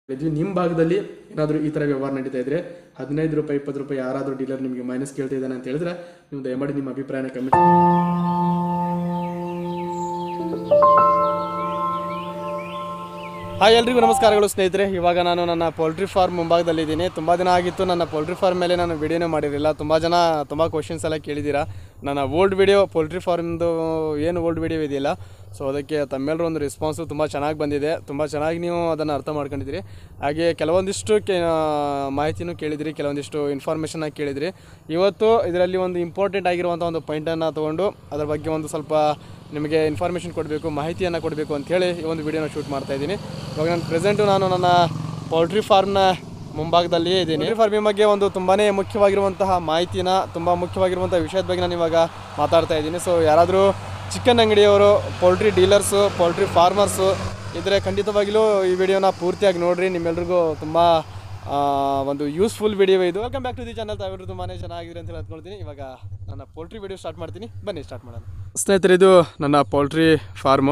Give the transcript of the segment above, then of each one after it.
ಇದ್ವಿ ನಿಮ್ಮ ಭಾಗದಲ್ಲಿ ಏನಾದರೂ ಈ ಥರ ವ್ಯವಹಾರ ನಡೀತಾ ಇದ್ರೆ ಹದಿನೈದು ರೂಪಾಯಿ ಇಪ್ಪತ್ತು ರೂಪಾಯಿ ಯಾರಾದರೂ ಡೀಲರ್ ನಿಮಗೆ ಮೈನಸ್ ಕೇಳ್ತಾ ಇದ್ದಾನೆ ಅಂತ ಹೇಳಿದ್ರೆ ನೀವು ದಯಮಾಡಿ ನಿಮ್ಮ ಅಭಿಪ್ರಾಯನ ಕಮೆಂಟ್ ಹಾಯ್ ಎಲ್ರಿಗೂ ನಮಸ್ಕಾರಗಳು ಸ್ನೇಹಿತರೆ ಇವಾಗ ನಾನು ನನ್ನ ಪೋಲ್ಟ್ರಿ ಫಾರ್ಮ್ ಮುಂಭಾಗದಲ್ಲಿದ್ದೀನಿ ತುಂಬ ದಿನ ಆಗಿತ್ತು ನನ್ನ ಪೋಲ್ಟ್ರಿ ಫಾರ್ಮ್ ಮೇಲೆ ನಾನು ವಿಡಿಯೋನೇ ಮಾಡಿರಲಿಲ್ಲ ತುಂಬ ಜನ ತುಂಬ ಕ್ವಶನ್ಸ್ ಎಲ್ಲ ಕೇಳಿದ್ದೀರಾ ನನ್ನ ಓಲ್ಡ್ ವಿಡಿಯೋ ಪೋಲ್ಟ್ರಿ ಫಾರ್ಮ್ದು ಏನು ಓಲ್ಡ್ ವಿಡಿಯೋ ಇದೆಯಲ್ಲ ಸೊ ಅದಕ್ಕೆ ತಮ್ಮೆಲ್ಲರೂ ಒಂದು ರೆಸ್ಪಾನ್ಸು ತುಂಬ ಚೆನ್ನಾಗಿ ಬಂದಿದೆ ತುಂಬ ಚೆನ್ನಾಗಿ ನೀವು ಅದನ್ನು ಅರ್ಥ ಮಾಡ್ಕೊಂಡಿದ್ದೀರಿ ಹಾಗೆ ಕೆಲವೊಂದಿಷ್ಟು ಕೆ ಮಾಹಿತಿನೂ ಕೇಳಿದಿರಿ ಕೆಲವೊಂದಿಷ್ಟು ಇನ್ಫಾರ್ಮೇಷನ್ನ ಕೇಳಿದಿರಿ ಇವತ್ತು ಇದರಲ್ಲಿ ಒಂದು ಇಂಪಾರ್ಟೆಂಟ್ ಆಗಿರುವಂಥ ಒಂದು ಪಾಯಿಂಟನ್ನು ತೊಗೊಂಡು ಅದರ ಬಗ್ಗೆ ಒಂದು ಸ್ವಲ್ಪ ನಿಮಗೆ ಇನ್ಫಾರ್ಮೇಷನ್ ಕೊಡಬೇಕು ಮಾಹಿತಿಯನ್ನು ಕೊಡಬೇಕು ಅಂಥೇಳಿ ಈ ಒಂದು ವಿಡಿಯೋನ ಶೂಟ್ ಮಾಡ್ತಾ ಇದ್ದೀನಿ ಇವಾಗ ನಾನು ಪ್ರೆಸೆಂಟು ನಾನು ನನ್ನ ಪೌಲ್ಟ್ರಿ ಫಾರ್ಮ್ನ ಮುಂಭಾಗದಲ್ಲಿಯೇ ಇದ್ದೀನಿ ಪೌಲ್ಟ್ರಿ ಫಾರ್ಮಿಂಗ್ ಬಗ್ಗೆ ಒಂದು ತುಂಬಾ ಮುಖ್ಯವಾಗಿರುವಂತಹ ಮಾಹಿತಿನ ತುಂಬ ಮುಖ್ಯವಾಗಿರುವಂಥ ವಿಷಯದ ಬಗ್ಗೆ ನಾನು ಇವಾಗ ಮಾತಾಡ್ತಾ ಇದ್ದೀನಿ ಸೊ ಯಾರಾದರೂ ಚಿಕನ್ ಅಂಗಡಿಯವರು ಪೌಲ್ಟ್ರಿ ಡೀಲರ್ಸು ಪೌಲ್ಟ್ರಿ ಫಾರ್ಮರ್ಸು ಇದ್ರೆ ಖಂಡಿತವಾಗಿಯೂ ಈ ವಿಡಿಯೋನ ಪೂರ್ತಿಯಾಗಿ ನೋಡಿರಿ ನಿಮ್ಮೆಲ್ರಿಗೂ ತುಂಬ ಆ, ಒಂದು ಯೂಸ್ಫುಲ್ ವಿಡಿಯೋ ಇದು welcome back to the channel ತಾವೆಲ್ಲರೂ ತುಂಬಾ ಚೆನ್ನಾಗಿದೆ ಅಂತ ಹೇಳಿ ಅಂದ್ಕೊಳ್ತೀನಿ ಇವಾಗ ನನ್ನ ಪೋಲ್ಟ್ರಿ ವಿಡಿಯೋ ಸ್ಟಾರ್ಟ್ ಮಾಡ್ತೀನಿ ಬನ್ನಿ ಸ್ಟಾರ್ಟ್ ಮಾಡೋಣ ಸ್ನೇಹಿತರೆ ಇದು ನನ್ನ ಪೋಲ್ಟ್ರಿ ಫಾರ್ಮು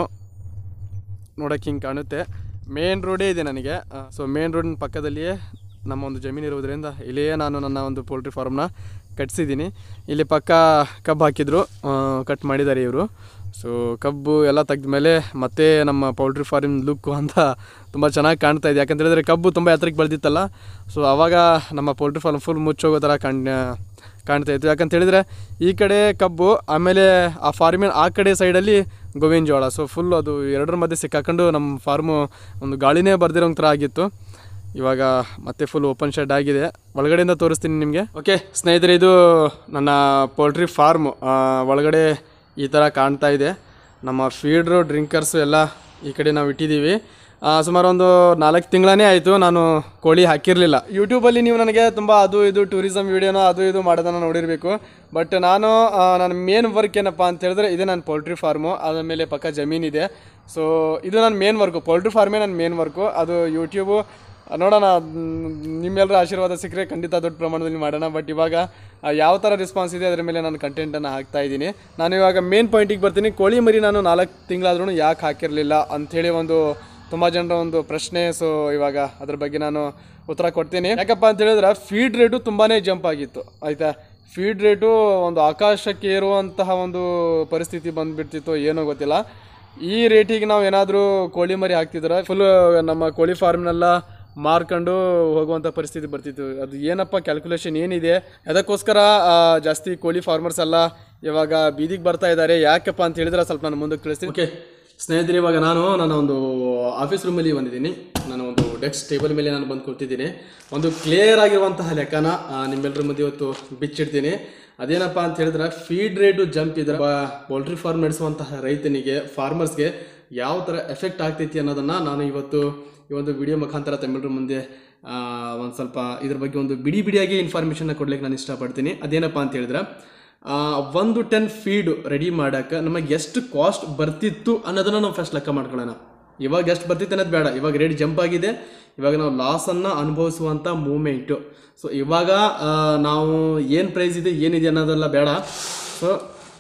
ನೋಡೋಕ್ಕೆ ಹಿಂಗೆ ಕಾಣುತ್ತೆ ಮೇನ್ ರೋಡೇ ಇದೆ ನನಗೆ ಸೊ ಮೇನ್ ರೋಡಿನ ಪಕ್ಕದಲ್ಲಿಯೇ ನಮ್ಮ ಒಂದು ಜಮೀನು ಇರುವುದರಿಂದ ಇಲ್ಲಿಯೇ ನಾನು ನನ್ನ ಒಂದು ಪೋಲ್ಟ್ರಿ ಫಾರ್ಮ್ನ ಕಟ್ಸಿದ್ದೀನಿ ಇಲ್ಲಿ ಪಕ್ಕ ಕಬ್ಬು ಹಾಕಿದ್ರು ಕಟ್ ಮಾಡಿದ್ದಾರೆ ಇವರು ಸೊ ಕಬ್ಬು ಎಲ್ಲ ತೆಗ್ದ ಮೇಲೆ ಮತ್ತೆ ನಮ್ಮ ಪೌಲ್ಟ್ರಿ ಫಾರ್ಮ್ ಲುಕ್ಕು ಅಂತ ತುಂಬ ಚೆನ್ನಾಗಿ ಕಾಣ್ತಾ ಇದೆ ಯಾಕಂತ ಹೇಳಿದ್ರೆ ಕಬ್ಬು ತುಂಬ ಎತ್ತರಕ್ಕೆ ಬೆಳೆದಿತ್ತಲ್ಲ ಸೊ ಆವಾಗ ನಮ್ಮ ಪೌಲ್ಟ್ರಿ ಫಾರ್ಮ್ ಫುಲ್ ಮುಚ್ಚೋಗೋ ಥರ ಕಾಣ್ ಕಾಣ್ತಾ ಇತ್ತು ಯಾಕಂತ ಹೇಳಿದ್ರೆ ಈ ಕಡೆ ಕಬ್ಬು ಆಮೇಲೆ ಆ ಫಾರ್ಮಿನ ಆ ಕಡೆ ಸೈಡಲ್ಲಿ ಗೋವಿನ ಜೋಳ ಸೊ ಫುಲ್ ಅದು ಎರಡರ ಮಧ್ಯೆ ಸಿಕ್ಕಾಕೊಂಡು ನಮ್ಮ ಫಾರ್ಮು ಒಂದು ಗಾಳಿನೇ ಬರ್ದಿರೋ ಥರ ಆಗಿತ್ತು ಇವಾಗ ಮತ್ತೆ ಫುಲ್ ಓಪನ್ ಶೆಡ್ ಆಗಿದೆ ಒಳಗಡೆಯಿಂದ ತೋರಿಸ್ತೀನಿ ನಿಮಗೆ ಓಕೆ ಸ್ನೇಹಿತರೆ ಇದು ನನ್ನ ಪೋಲ್ಟ್ರಿ ಫಾರ್ಮು ಒಳಗಡೆ ಈ ಥರ ಕಾಣ್ತಾ ಇದೆ ನಮ್ಮ ಫೀಡ್ರು ಡ್ರಿಂಕರ್ಸು ಎಲ್ಲ ಈ ಕಡೆ ನಾವು ಇಟ್ಟಿದ್ದೀವಿ ಆ, ಸುಮಾರು ಒಂದು ನಾಲ್ಕು ತಿಂಗಳೇ ಆಯಿತು ನಾನು ಕೋಳಿ ಹಾಕಿರಲಿಲ್ಲ ಯೂಟ್ಯೂಬಲ್ಲಿ ನೀವು ನನಗೆ ತುಂಬ ಅದು ಇದು ಟೂರಿಸಮ್ ವೀಡಿಯೋನ ಅದು ಇದು ಮಾಡೋದನ್ನು ನೋಡಿರಬೇಕು ಬಟ್ ನಾನು ಆ, ನನ್ನ ಮೇನ್ ವರ್ಕ್ ಏನಪ್ಪ ಅಂತ ಹೇಳಿದ್ರೆ ಇದೇ ನನ್ನ ಪೋಲ್ಟ್ರಿ ಫಾರ್ಮು ಅದ್ರ ಮೇಲೆ ಪಕ್ಕ ಜಮೀನಿದೆ ಸೊ ಇದು ನನ್ನ ಮೇನ್ ವರ್ಕು ಪೋಲ್ಟ್ರಿ ಫಾರ್ಮೇ ನನ್ನ ಮೇನ್ ವರ್ಕು ಅದು ಯೂಟ್ಯೂಬು ನೋಡೋಣ ಮ್, ನಿಮ್ಮೆಲ್ಲರ ಆಶೀರ್ವಾದ ಸಿಕ್ಕರೆ ಖಂಡಿತ ದೊಡ್ಡ ಪ್ರಮಾಣದಲ್ಲಿ ಮಾಡೋಣ ಬಟ್ ಇವಾಗ ಆ, ಯಾವ ಥರ ರೆಸ್ಪಾನ್ಸ್ ಇದೆ ಅದರ ಮೇಲೆ ನಾನು ಕಂಟೆಂಟನ್ನು ಹಾಕ್ತಾ ಇದ್ದೀನಿ ನಾನು ಇವಾಗ ಮೇನ್ ಪಾಯಿಂಟಿಗೆ ಬರ್ತೀನಿ ಕೋಳಿ ಮರಿ ನಾನು ನಾಲ್ಕು ತಿಂಗಳಾದ್ರೂ ಯಾಕೆ ಹಾಕಿರಲಿಲ್ಲ ಅಂಥೇಳಿ ಒಂದು ತುಂಬ ಜನರ ಒಂದು ಪ್ರಶ್ನೆ ಸೊ ಇವಾಗ ಅದ್ರ ಬಗ್ಗೆ ನಾನು ಉತ್ತರ ಕೊಡ್ತೀನಿ ಯಾಕಪ್ಪ ಅಂತ ಹೇಳಿದ್ರೆ ಫೀಡ್ ರೇಟು ತುಂಬಾ ಜಂಪ್ ಆಗಿತ್ತು ಆಯಿತಾ ಫೀಡ್ ರೇಟು ಒಂದು ಆಕಾಶಕ್ಕೆ ಏರುವಂತಹ ಒಂದು ಪರಿಸ್ಥಿತಿ ಬಂದುಬಿಡ್ತಿತ್ತು ಏನೋ ಗೊತ್ತಿಲ್ಲ ಈ ರೇಟಿಗೆ ನಾವು ಏನಾದರೂ ಕೋಳಿ ಮರಿ ಹಾಕ್ತಿದ್ರೆ ಫುಲ್ ನಮ್ಮ ಕೋಳಿ ಫಾರ್ಮ್ನೆಲ್ಲ ಮಾರ್ಕೊಂಡು ಹೋಗುವಂಥ ಪರಿಸ್ಥಿತಿ ಬರ್ತಿತ್ತು ಅದು ಏನಪ್ಪ ಕ್ಯಾಲ್ಕುಲೇಷನ್ ಏನಿದೆ ಅದಕ್ಕೋಸ್ಕರ ಆ, ಜಾಸ್ತಿ ಕೋಳಿ ಫಾರ್ಮರ್ಸ್ ಎಲ್ಲ ಇವಾಗ ಬೀದಿಗೆ ಬರ್ತಾ ಇದ್ದಾರೆ ಯಾಕಪ್ಪ ಅಂತ ಹೇಳಿದ್ರೆ ಸ್ವಲ್ಪ ನಾನು ಮುಂದಕ್ಕೆ ತಿಳಿಸ್ತೀನಿ ಓಕೆ ಸ್ನೇಹಿತರೆ ಇವಾಗ ನಾನು ನನ್ನ ಒಂದು ಆಫೀಸ್ ರೂಮಲ್ಲಿ ಬಂದಿದ್ದೀನಿ ನಾನು ಒಂದು ಡೆಸ್ಕ್ ಟೇಬಲ್ ಮೇಲೆ ನಾನು ಬಂದು ಕೂತಿದ್ದೀನಿ ಒಂದು ಕ್ಲಿಯರ್ ಆಗಿರುವಂತಹ ಲೆಕ್ಕನ ಆ, ನಿಮ್ಮೆಲ್ಲರ ಮುಂದೆ ಇವತ್ತು ಬಿಚ್ಚಿಡ್ತೀನಿ ಅದೇನಪ್ಪ ಅಂತ ಹೇಳಿದ್ರೆ ಫೀಡ್ ರೇಟು ಜಂಪ್ ಇದ್ರೆ ಪೋಲ್ಟ್ರಿ ಫಾರ್ಮ್ ನಡೆಸುವಂತಹ ರೈತನಿಗೆ ಫಾರ್ಮರ್ಸ್ಗೆ ಯಾವ ಥರ ಎಫೆಕ್ಟ್ ಆಗ್ತೈತಿ ಅನ್ನೋದನ್ನು ನಾನು ಇವತ್ತು ಈ ಒಂದು ವಿಡಿಯೋ ಮುಖಾಂತರ ತಮ್ಮೆಲ್ಲರ ಮುಂದೆ ಒಂದು ಸ್ವಲ್ಪ ಇದ್ರ ಬಗ್ಗೆ ಒಂದು ಬಿಡಿ ಬಿಡಿಯಾಗಿ ಇನ್ಫಾರ್ಮೇಷನ್ನ ಕೊಡ್ಲಿಕ್ಕೆ ನಾನು ಇಷ್ಟಪಡ್ತೀನಿ ಅದೇನಪ್ಪ ಅಂತ ಹೇಳಿದ್ರೆ ಆ, ಒಂದು ಟೆನ್ ಫೀಡ್ ರೆಡಿ ಮಾಡೋಕೆ ನಮಗೆ ಎಷ್ಟು ಕಾಸ್ಟ್ ಬರ್ತಿತ್ತು ಅನ್ನೋದನ್ನು ನಾವು ಫಸ್ಟ್ ಲೆಕ್ಕ ಮಾಡ್ಕೊಳ್ಳೋಣ ಇವಾಗ ಎಷ್ಟು ಬರ್ತಿತ್ತು ಅನ್ನೋದು ಬೇಡ ಇವಾಗ ರೇಟ್ ಜಂಪ್ ಆಗಿದೆ ಇವಾಗ ನಾವು ಲಾಸನ್ನು ಅನುಭವಿಸುವಂಥ ಮೂಮೆಂಟು ಸೊ ಇವಾಗ ಆ, ನಾವು ಏನು ಪ್ರೈಸ್ ಇದೆ ಏನಿದೆ ಅನ್ನೋದೆಲ್ಲ ಬೇಡ ಸೊ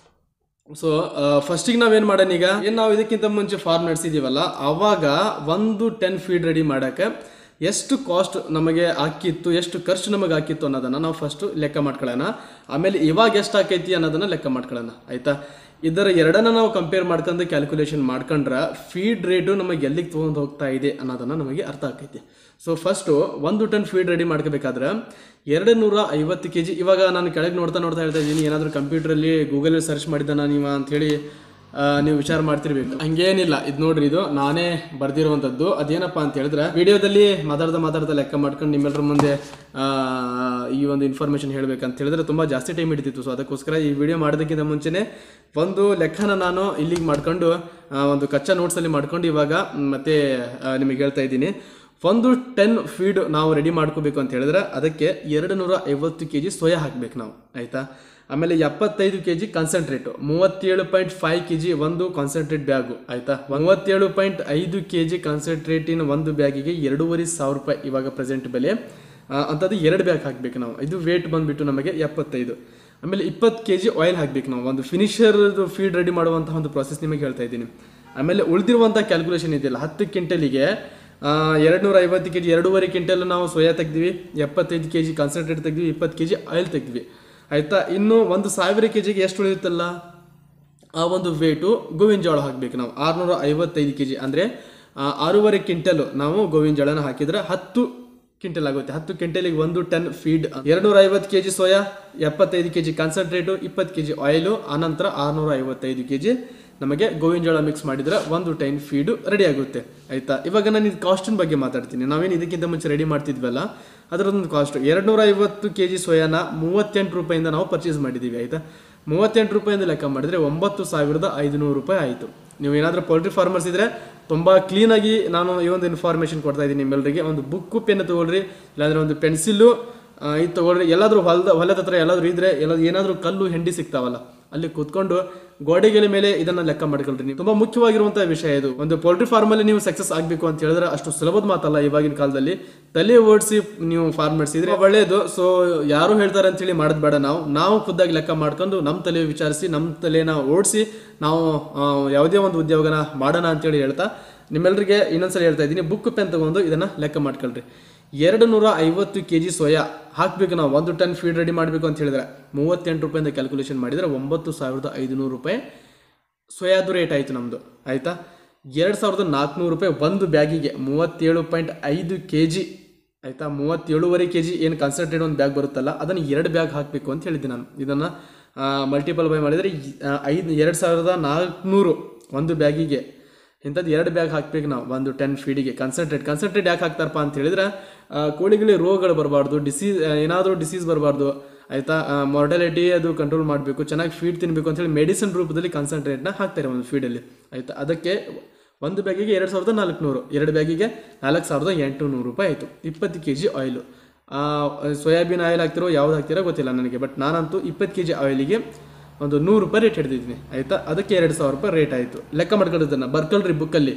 ಸೊ ಫಸ್ಟಿಗೆ ನಾವೇನು ಮಾಡೋಣ ಈಗ ಏನು ನಾವು ಇದಕ್ಕಿಂತ ಮುಂಚೆ ಫಾರ್ಮ್ ನಡೆಸಿದ್ದೀವಲ್ಲ ಅವಾಗ ಒಂದು ಟೆನ್ ಫೀಡ್ ರೆಡಿ ಮಾಡೋಕ್ಕೆ ಎಷ್ಟು ಕಾಸ್ಟ್ ನಮಗೆ ಹಾಕಿತ್ತು ಎಷ್ಟು ಖರ್ಚು ನಮಗೆ ಹಾಕಿತ್ತು ಅನ್ನೋದನ್ನು ನಾವು ಫಸ್ಟು ಲೆಕ್ಕ ಮಾಡ್ಕೊಳ್ಳೋಣ ಆಮೇಲೆ ಇವಾಗ ಎಷ್ಟು ಹಾಕೈತಿ ಅನ್ನೋದನ್ನು ಲೆಕ್ಕ ಮಾಡ್ಕೊಳ್ಳೋಣ ಆಯಿತಾ ಇದರ ಎರಡನ್ನ ನಾವು ಕಂಪೇರ್ ಮಾಡ್ಕೊಂಡು ಕ್ಯಾಲ್ಕುಲೇಷನ್ ಮಾಡ್ಕೊಂಡ್ರೆ ಫೀಡ್ ರೇಟು ನಮಗೆ ಎಲ್ಲಿಗೆ ತೊಗೊಂಡು ಹೋಗ್ತಾ ಇದೆ ಅನ್ನೋದನ್ನು ನಮಗೆ ಅರ್ಥ ಆಕೈತಿ ಸೊ ಫಸ್ಟು ಒಂದು ಟನ್ ಫೀಡ್ ರೆಡಿ ಮಾಡ್ಕೋಬೇಕಾದ್ರೆ ಎರಡು ನೂರ ಐವತ್ತು ಕೆ ಜಿ ಇವಾಗ ನಾನು ಕೆಳಗೆ ನೋಡ್ತಾ ನೋಡ್ತಾ ಹೇಳ್ತಾ ಇದ್ದೀನಿ ಏನಾದರೂ ಕಂಪ್ಯೂಟ್ರಲ್ಲಿ ಗೂಗಲಲ್ಲಿ ಸರ್ಚ್ ಮಾಡಿದ್ದಾನ ನೀವು ಅಂಥೇಳಿ ಆ, ನೀವು ವಿಚಾರ ಮಾಡ್ತಿರ್ಬೇಕು ಹಂಗೇನಿಲ್ಲ ಇದು ನೋಡ್ರಿ ಇದು ನಾನೇ ಬರ್ದಿರುವಂಥದ್ದು ಅದೇನಪ್ಪ ಅಂತ ಹೇಳಿದ್ರೆ ವಿಡಿಯೋದಲ್ಲಿ ಮಾತಾಡ್ತಾ ಮಾತಾಡ್ತಾ ಲೆಕ್ಕ ಮಾಡ್ಕೊಂಡು ನಿಮ್ಮೆಲ್ಲರ ಮುಂದೆ ಆ, ಈ ಒಂದು ಇನ್ಫಾರ್ಮೇಷನ್ ಹೇಳ್ಬೇಕಂತ ಹೇಳಿದ್ರೆ ತುಂಬ ಜಾಸ್ತಿ ಟೈಮ್ ಹಿಡಿತಿತ್ತು ಸೊ ಅದಕ್ಕೋಸ್ಕರ ಈ ವಿಡಿಯೋ ಮಾಡೋದಕ್ಕಿಂತ ಮುಂಚೆನೇ ಒಂದು ಲೆಕ್ಕನ ನಾನು ಇಲ್ಲಿಗೆ ಮಾಡ್ಕೊಂಡು ಆ, ಒಂದು ಕಚ್ಚಾ ನೋಟ್ಸಲ್ಲಿ ಮಾಡ್ಕೊಂಡು ಇವಾಗ ಮ್, ಮತ್ತೆ ಆ, ನಿಮಗೆ ಹೇಳ್ತಾ ಇದ್ದೀನಿ ಒಂದು ಟೆನ್ ಫೀಡ್ ನಾವು ರೆಡಿ ಮಾಡ್ಕೋಬೇಕು ಅಂತ ಹೇಳಿದ್ರೆ ಅದಕ್ಕೆ ಎರಡು ನೂರ ಐವತ್ತು ಕೆ ಜಿ ಸೋಯಾ ಹಾಕ್ಬೇಕು ನಾವು ಆಯಿತಾ ಆಮೇಲೆ ಎಪ್ಪತ್ತೈದು ಕೆ ಜಿ ಕಾನ್ಸಂಟ್ರೇಟು ಮೂವತ್ತೇಳು ಪಾಯಿಂಟ್ ಫೈವ್ ಕೆ ಜಿ ಒಂದು ಕಾನ್ಸಂಟ್ರೇಟ್ ಬ್ಯಾಗು ಆಯಿತಾ ಮೂವತ್ತೇಳು ಪಾಯಿಂಟ್ ಐದು ಕೆ ಜಿ ಕಾನ್ಸಂಟ್ರೇಟಿನ ಒಂದು ಬ್ಯಾಗಿಗೆ ಎರಡೂವರೆ ಸಾವಿರ ರೂಪಾಯಿ ಇವಾಗ ಪ್ರೆಸೆಂಟ್ ಬೆಲೆ ಆ, ಅಂಥದ್ದು ಎರಡು ಬ್ಯಾಗ್ ಹಾಕಬೇಕು ನಾವು ಇದು ವೇಟ್ ಬಂದುಬಿಟ್ಟು ನಮಗೆ ಎಪ್ಪತ್ತೈದು ಆಮೇಲೆ ಇಪ್ಪತ್ತು ಕೆ ಜಿ ಆಯಿಲ್ ಹಾಕ್ಬೇಕು ನಾವು ಒಂದು ಫಿನಿಷರ್ದು ಫೀಡ್ ರೆಡಿ ಮಾಡುವಂತಹ ಒಂದು ಪ್ರಾಸೆಸ್ ನಿಮಗೆ ಹೇಳ್ತಾ ಇದ್ದೀನಿ ಆಮೇಲೆ ಉಳಿದಿರುವಂಥ ಕ್ಯಾಲ್ಕುಲೇಷನ್ ಇದೆಯಲ್ಲ ಹತ್ತು ಕ್ವಿಂಟಲಿಗೆ ಎರಡು ನೂರ ಐವತ್ತು ಕೆ ಜಿ ಎರಡೂವರೆ ಕ್ವಿಂಟಲ್ ನಾವು ಸೋಯಾ ತೆಗ್ದ್ವಿ ಎಪ್ಪತ್ತೈದು ಕೆ ಜಿ ಕಾನ್ಸಂಟ್ರೇಟ್ ತೆಗ್ದ್ವಿ ಇಪ್ಪತ್ತು ಕೆ ಜಿ ಆಯಿಲ್ ತೆಗ್ದ್ವಿ ಆಯಿತಾ ಇನ್ನು ಒಂದು ಸಾವಿರ ಕೆ ಜಿಗೆ ಎಷ್ಟು ಉಳಿಯುತ್ತಲ್ಲ ಆ ಒಂದು ವೇಟು ಗೋವಿನ ಜೋಳ ಹಾಕಬೇಕು ನಾವು ಆರುನೂರ ಐವತ್ತೈದು ಕೆ ಜಿ ಅಂದರೆ ಆರೂವರೆ ಕ್ವಿಂಟಲ್ ನಾವು ಗೋವಿನ ಜೋಳನ ಹಾಕಿದ್ರೆ ಹತ್ತು ಕ್ವಿಂಟಲ್ ಆಗುತ್ತೆ ಹತ್ತು ಕ್ವಿಂಟಲಿಗೆ ಒಂದು ಟನ್ ಫೀಡ್ ಎರಡುನೂರ ಐವತ್ತು ಕೆ ಜಿ ಸೋಯಾ ಎಪ್ಪತ್ತೈದು ಕೆ ಜಿ ಕಾನ್ಸಂಟ್ರೇಟು ಇಪ್ಪತ್ತು ಕೆ ಜಿ ಆಯಿಲು ಆನಂತರ ಆರುನೂರ ಐವತ್ತೈದು ಕೆ ಜಿ ನಮಗೆ ಗೋವಿನ ಜೋಳ ಮಿಕ್ಸ್ ಮಾಡಿದ್ರೆ ಒಂದು ಟೈನ್ ಫೀಡು ರೆಡಿ ಆಗುತ್ತೆ ಆಯ್ತಾ ಇವಾಗ ನಾನು ಇದು ಕಾಸ್ಟಿನ ಬಗ್ಗೆ ಮಾತಾಡ್ತೀನಿ ನಾವೇನು ಇದಕ್ಕಿಂತ ಮುಂಚೆ ರೆಡಿ ಮಾಡ್ತಿದ್ವಲ್ಲ ಅದರದೊಂದು ಕಾಸ್ಟ್ ಎರಡುನೂರ ಐವತ್ತು ಕೆ ಜಿ ಸೋಯಾನ ಮೂವತ್ತೆಂಟು ರೂಪಾಯಿಂದ ನಾವು ಪರ್ಚೇಸ್ ಮಾಡಿದ್ದೀವಿ ಆಯಿತಾ ಮೂವತ್ತೆಂಟು ರೂಪಾಯಿಂದ ಲೆಕ್ಕ ಮಾಡಿದ್ರೆ ಒಂಬತ್ತು ಸಾವಿರದ ಐದುನೂರು ರೂಪಾಯಿ ಆಯಿತು ನೀವು ಏನಾದರೂ ಪೋಲ್ಟ್ರಿ ಫಾರ್ಮರ್ಸ್ ಇದ್ದರೆ ತುಂಬ ಕ್ಲೀನಾಗಿ ನಾನು ಈ ಒಂದು ಇನ್ಫಾರ್ಮೇಷನ್ ಕೊಡ್ತಾ ಇದ್ದೀನಿ ನಿಮ್ಮೆಲ್ಲರಿಗೆ ಒಂದು ಬುಕ್ಕು ಪೆನ್ ತೊಗೊಳ್ರಿ ಇಲ್ಲಾಂದರೆ ಒಂದು ಪೆನ್ಸಿಲ್ಲು ಇದು ತೊಗೊಳ್ರಿ ಎಲ್ಲಾದರೂ ಹೊಲದ ಹೊಲದ ಹತ್ರ ಎಲ್ಲಾದರೂ ಇದ್ರೆ ಎಲ್ಲ ಏನಾದರೂ ಕಲ್ಲು ಹೆಂಡಿ ಸಿಗ್ತಾವಲ್ಲ ಅಲ್ಲಿ ಕೂತ್ಕೊಂಡು ಗೋಡೆಗಳ ಮೇಲೆ ಇದನ್ನ ಲೆಕ್ಕ ಮಾಡ್ಕೊಳ್ರಿ ನೀವು ತುಂಬಾ ಮುಖ್ಯವಾಗಿರುವಂತಹ ವಿಷಯ ಇದು ಒಂದು ಪೋಲ್ಟ್ರಿ ಫಾರ್ಮ್ ಅಲ್ಲಿ ನೀವು ಸಕ್ಸಸ್ ಆಗಬೇಕು ಅಂತ ಹೇಳಿದ್ರೆ ಅಷ್ಟು ಸುಲಭದ ಮಾತಲ್ಲ ಇವಾಗಿನ ಕಾಲದಲ್ಲಿ ತಲೆ ಓಡಿಸಿ ನೀವು ಫಾರ್ಮ್ ನಡೆಸಿದ್ರೆ ಒಳ್ಳೆಯದು ಸೊ ಯಾರು ಹೇಳ್ತಾರೆ ಅಂತೇಳಿ ಮಾಡೋದು ಬೇಡ ನಾವು ನಾವು ಖುದ್ದಾಗಿ ಲೆಕ್ಕ ಮಾಡ್ಕೊಂಡು ನಮ್ಮ ತಲೆ ವಿಚಾರಿಸಿ ನಮ್ಮ ತಲೆನ ಓಡಿಸಿ ನಾವು ಆ, ಯಾವುದೇ ಒಂದು ಉದ್ಯೋಗನ ಮಾಡೋಣ ಅಂತೇಳಿ ಹೇಳ್ತಾ ನಿಮ್ಮೆಲ್ಲರಿಗೆ ಇನ್ನೊಂದ್ಸಲ ಹೇಳ್ತಾ ಇದ್ದೀನಿ ಬುಕ್ ಪೆನ್ ತಗೊಂಡು ಇದನ್ನ ಲೆಕ್ಕ ಮಾಡ್ಕೊಳ್ರಿ ಎರಡು ನೂರ ಐವತ್ತು ಕೆ ಜಿ ಸೋಯಾ ಹಾಕಬೇಕು ನಾವು ಒಂದು ಟನ್ ಫೀಡ್ ರೆಡಿ ಮಾಡಬೇಕು ಅಂತ ಹೇಳಿದ್ರೆ ಮೂವತ್ತೆಂಟು ರೂಪಾಯಿಂದ ಕ್ಯಾಲ್ಕುಲೇಷನ್ ಮಾಡಿದರೆ ಒಂಬತ್ತು ಸಾವಿರದ ಐದುನೂರು ರೂಪಾಯಿ ಸೋಯಾದು ರೇಟ್ ಆಯಿತು ನಮ್ಮದು ಆಯಿತಾ ಎರಡು ಸಾವಿರದ ನಾಲ್ಕುನೂರು ರೂಪಾಯಿ ಒಂದು ಬ್ಯಾಗಿಗೆ ಮೂವತ್ತೇಳು ಪಾಯಿಂಟ್ ಐದು ಕೆ ಜಿ ಆಯಿತಾ ಮೂವತ್ತೇಳುವರೆ ಕೆ ಜಿ ಏನು ಕಾನ್ಸಂಟ್ರೇಟ್ ಒಂದು ಬ್ಯಾಗ್ ಬರುತ್ತಲ್ಲ ಅದನ್ನು ಎರಡು ಬ್ಯಾಗ್ ಹಾಕಬೇಕು ಅಂತ ಹೇಳಿದ್ದೆ ನಾನು ಇದನ್ನು ಮಲ್ಟಿಪಲ್ ಬೈ ಮಾಡಿದರೆ ಐದು ಎರಡು ಸಾವಿರದ ನಾಲ್ಕುನೂರು ಒಂದು ಬ್ಯಾಗಿಗೆ ಇಂಥದ್ದು ಎರಡು ಬ್ಯಾಗ್ ಹಾಕ್ಬೇಕು ನಾವು ಒಂದು ಟೆನ್ ಫೀಡಿಗೆ ಕಾನ್ಸಂಟ್ರೇಟ್ ಕಾನ್ಸಂಟ್ರೇಟ್ ಯಾಕೆ ಹಾಕ್ತಾರಪ್ಪ ಅಂತ ಹೇಳಿದ್ರೆ ಆ, ಕೋಳಿಗಳಿಗೆ ರೋಗಗಳು ಬರಬಾರ್ದು ಡಿಸೀಸ್ ಏನಾದರೂ ಡಿಸೀಸ್ ಬರಬಾರ್ದು ಆಯಿತಾ ಮಾರ್ಟಾಲಿಟಿ ಅದು ಕಂಟ್ರೋಲ್ ಮಾಡಬೇಕು ಚೆನ್ನಾಗಿ ಫೀಡ್ ತಿನ್ನಬೇಕು ಅಂತೇಳಿ ಮೆಡಿಸಿನ್ ರೂಪದಲ್ಲಿ ಕಾನ್ಸಂಟ್ರೇಟ್ನ ಹಾಕ್ತಾರೆ ಒಂದು ಫೀಡಲ್ಲಿ ಆಯಿತಾ ಅದಕ್ಕೆ ಒಂದು ಬ್ಯಾಗಿಗೆ ಎರಡು ಸಾವಿರದ ನಾಲ್ಕುನೂರು ಎರಡು ಬ್ಯಾಗಿಗೆ ನಾಲ್ಕು ಸಾವಿರದ ಎಂಟುನೂರು ರೂಪಾಯಿ ಆಯಿತು ಇಪ್ಪತ್ತು K G oil soybean oil ಹಾಕ್ತಿರೋ ಯಾವ್ದು ಹಾಕ್ತಿರೋ ಗೊತ್ತಿಲ್ಲ ನನಗೆ ಬಟ್ ನಾನಂತೂ ಇಪ್ಪತ್ತು ಕೆ ಜಿ ಆಯಿಲಿಗೆ ಒಂದು ನೂರು ರೂಪಾಯಿ ರೇಟ್ ಹಿಡಿದಿದ್ದೀನಿ ಆಯಿತಾ ಅದಕ್ಕೆ ಎರಡು ಸಾವಿರ ರೂಪಾಯಿ ರೇಟ್ ಆಯಿತು ಲೆಕ್ಕ ಮಾಡ್ಕೊಂಡಿದ್ದನ್ನು ಬರ್ಕೊಳ್ರಿ ಬುಕ್ಕಲ್ಲಿ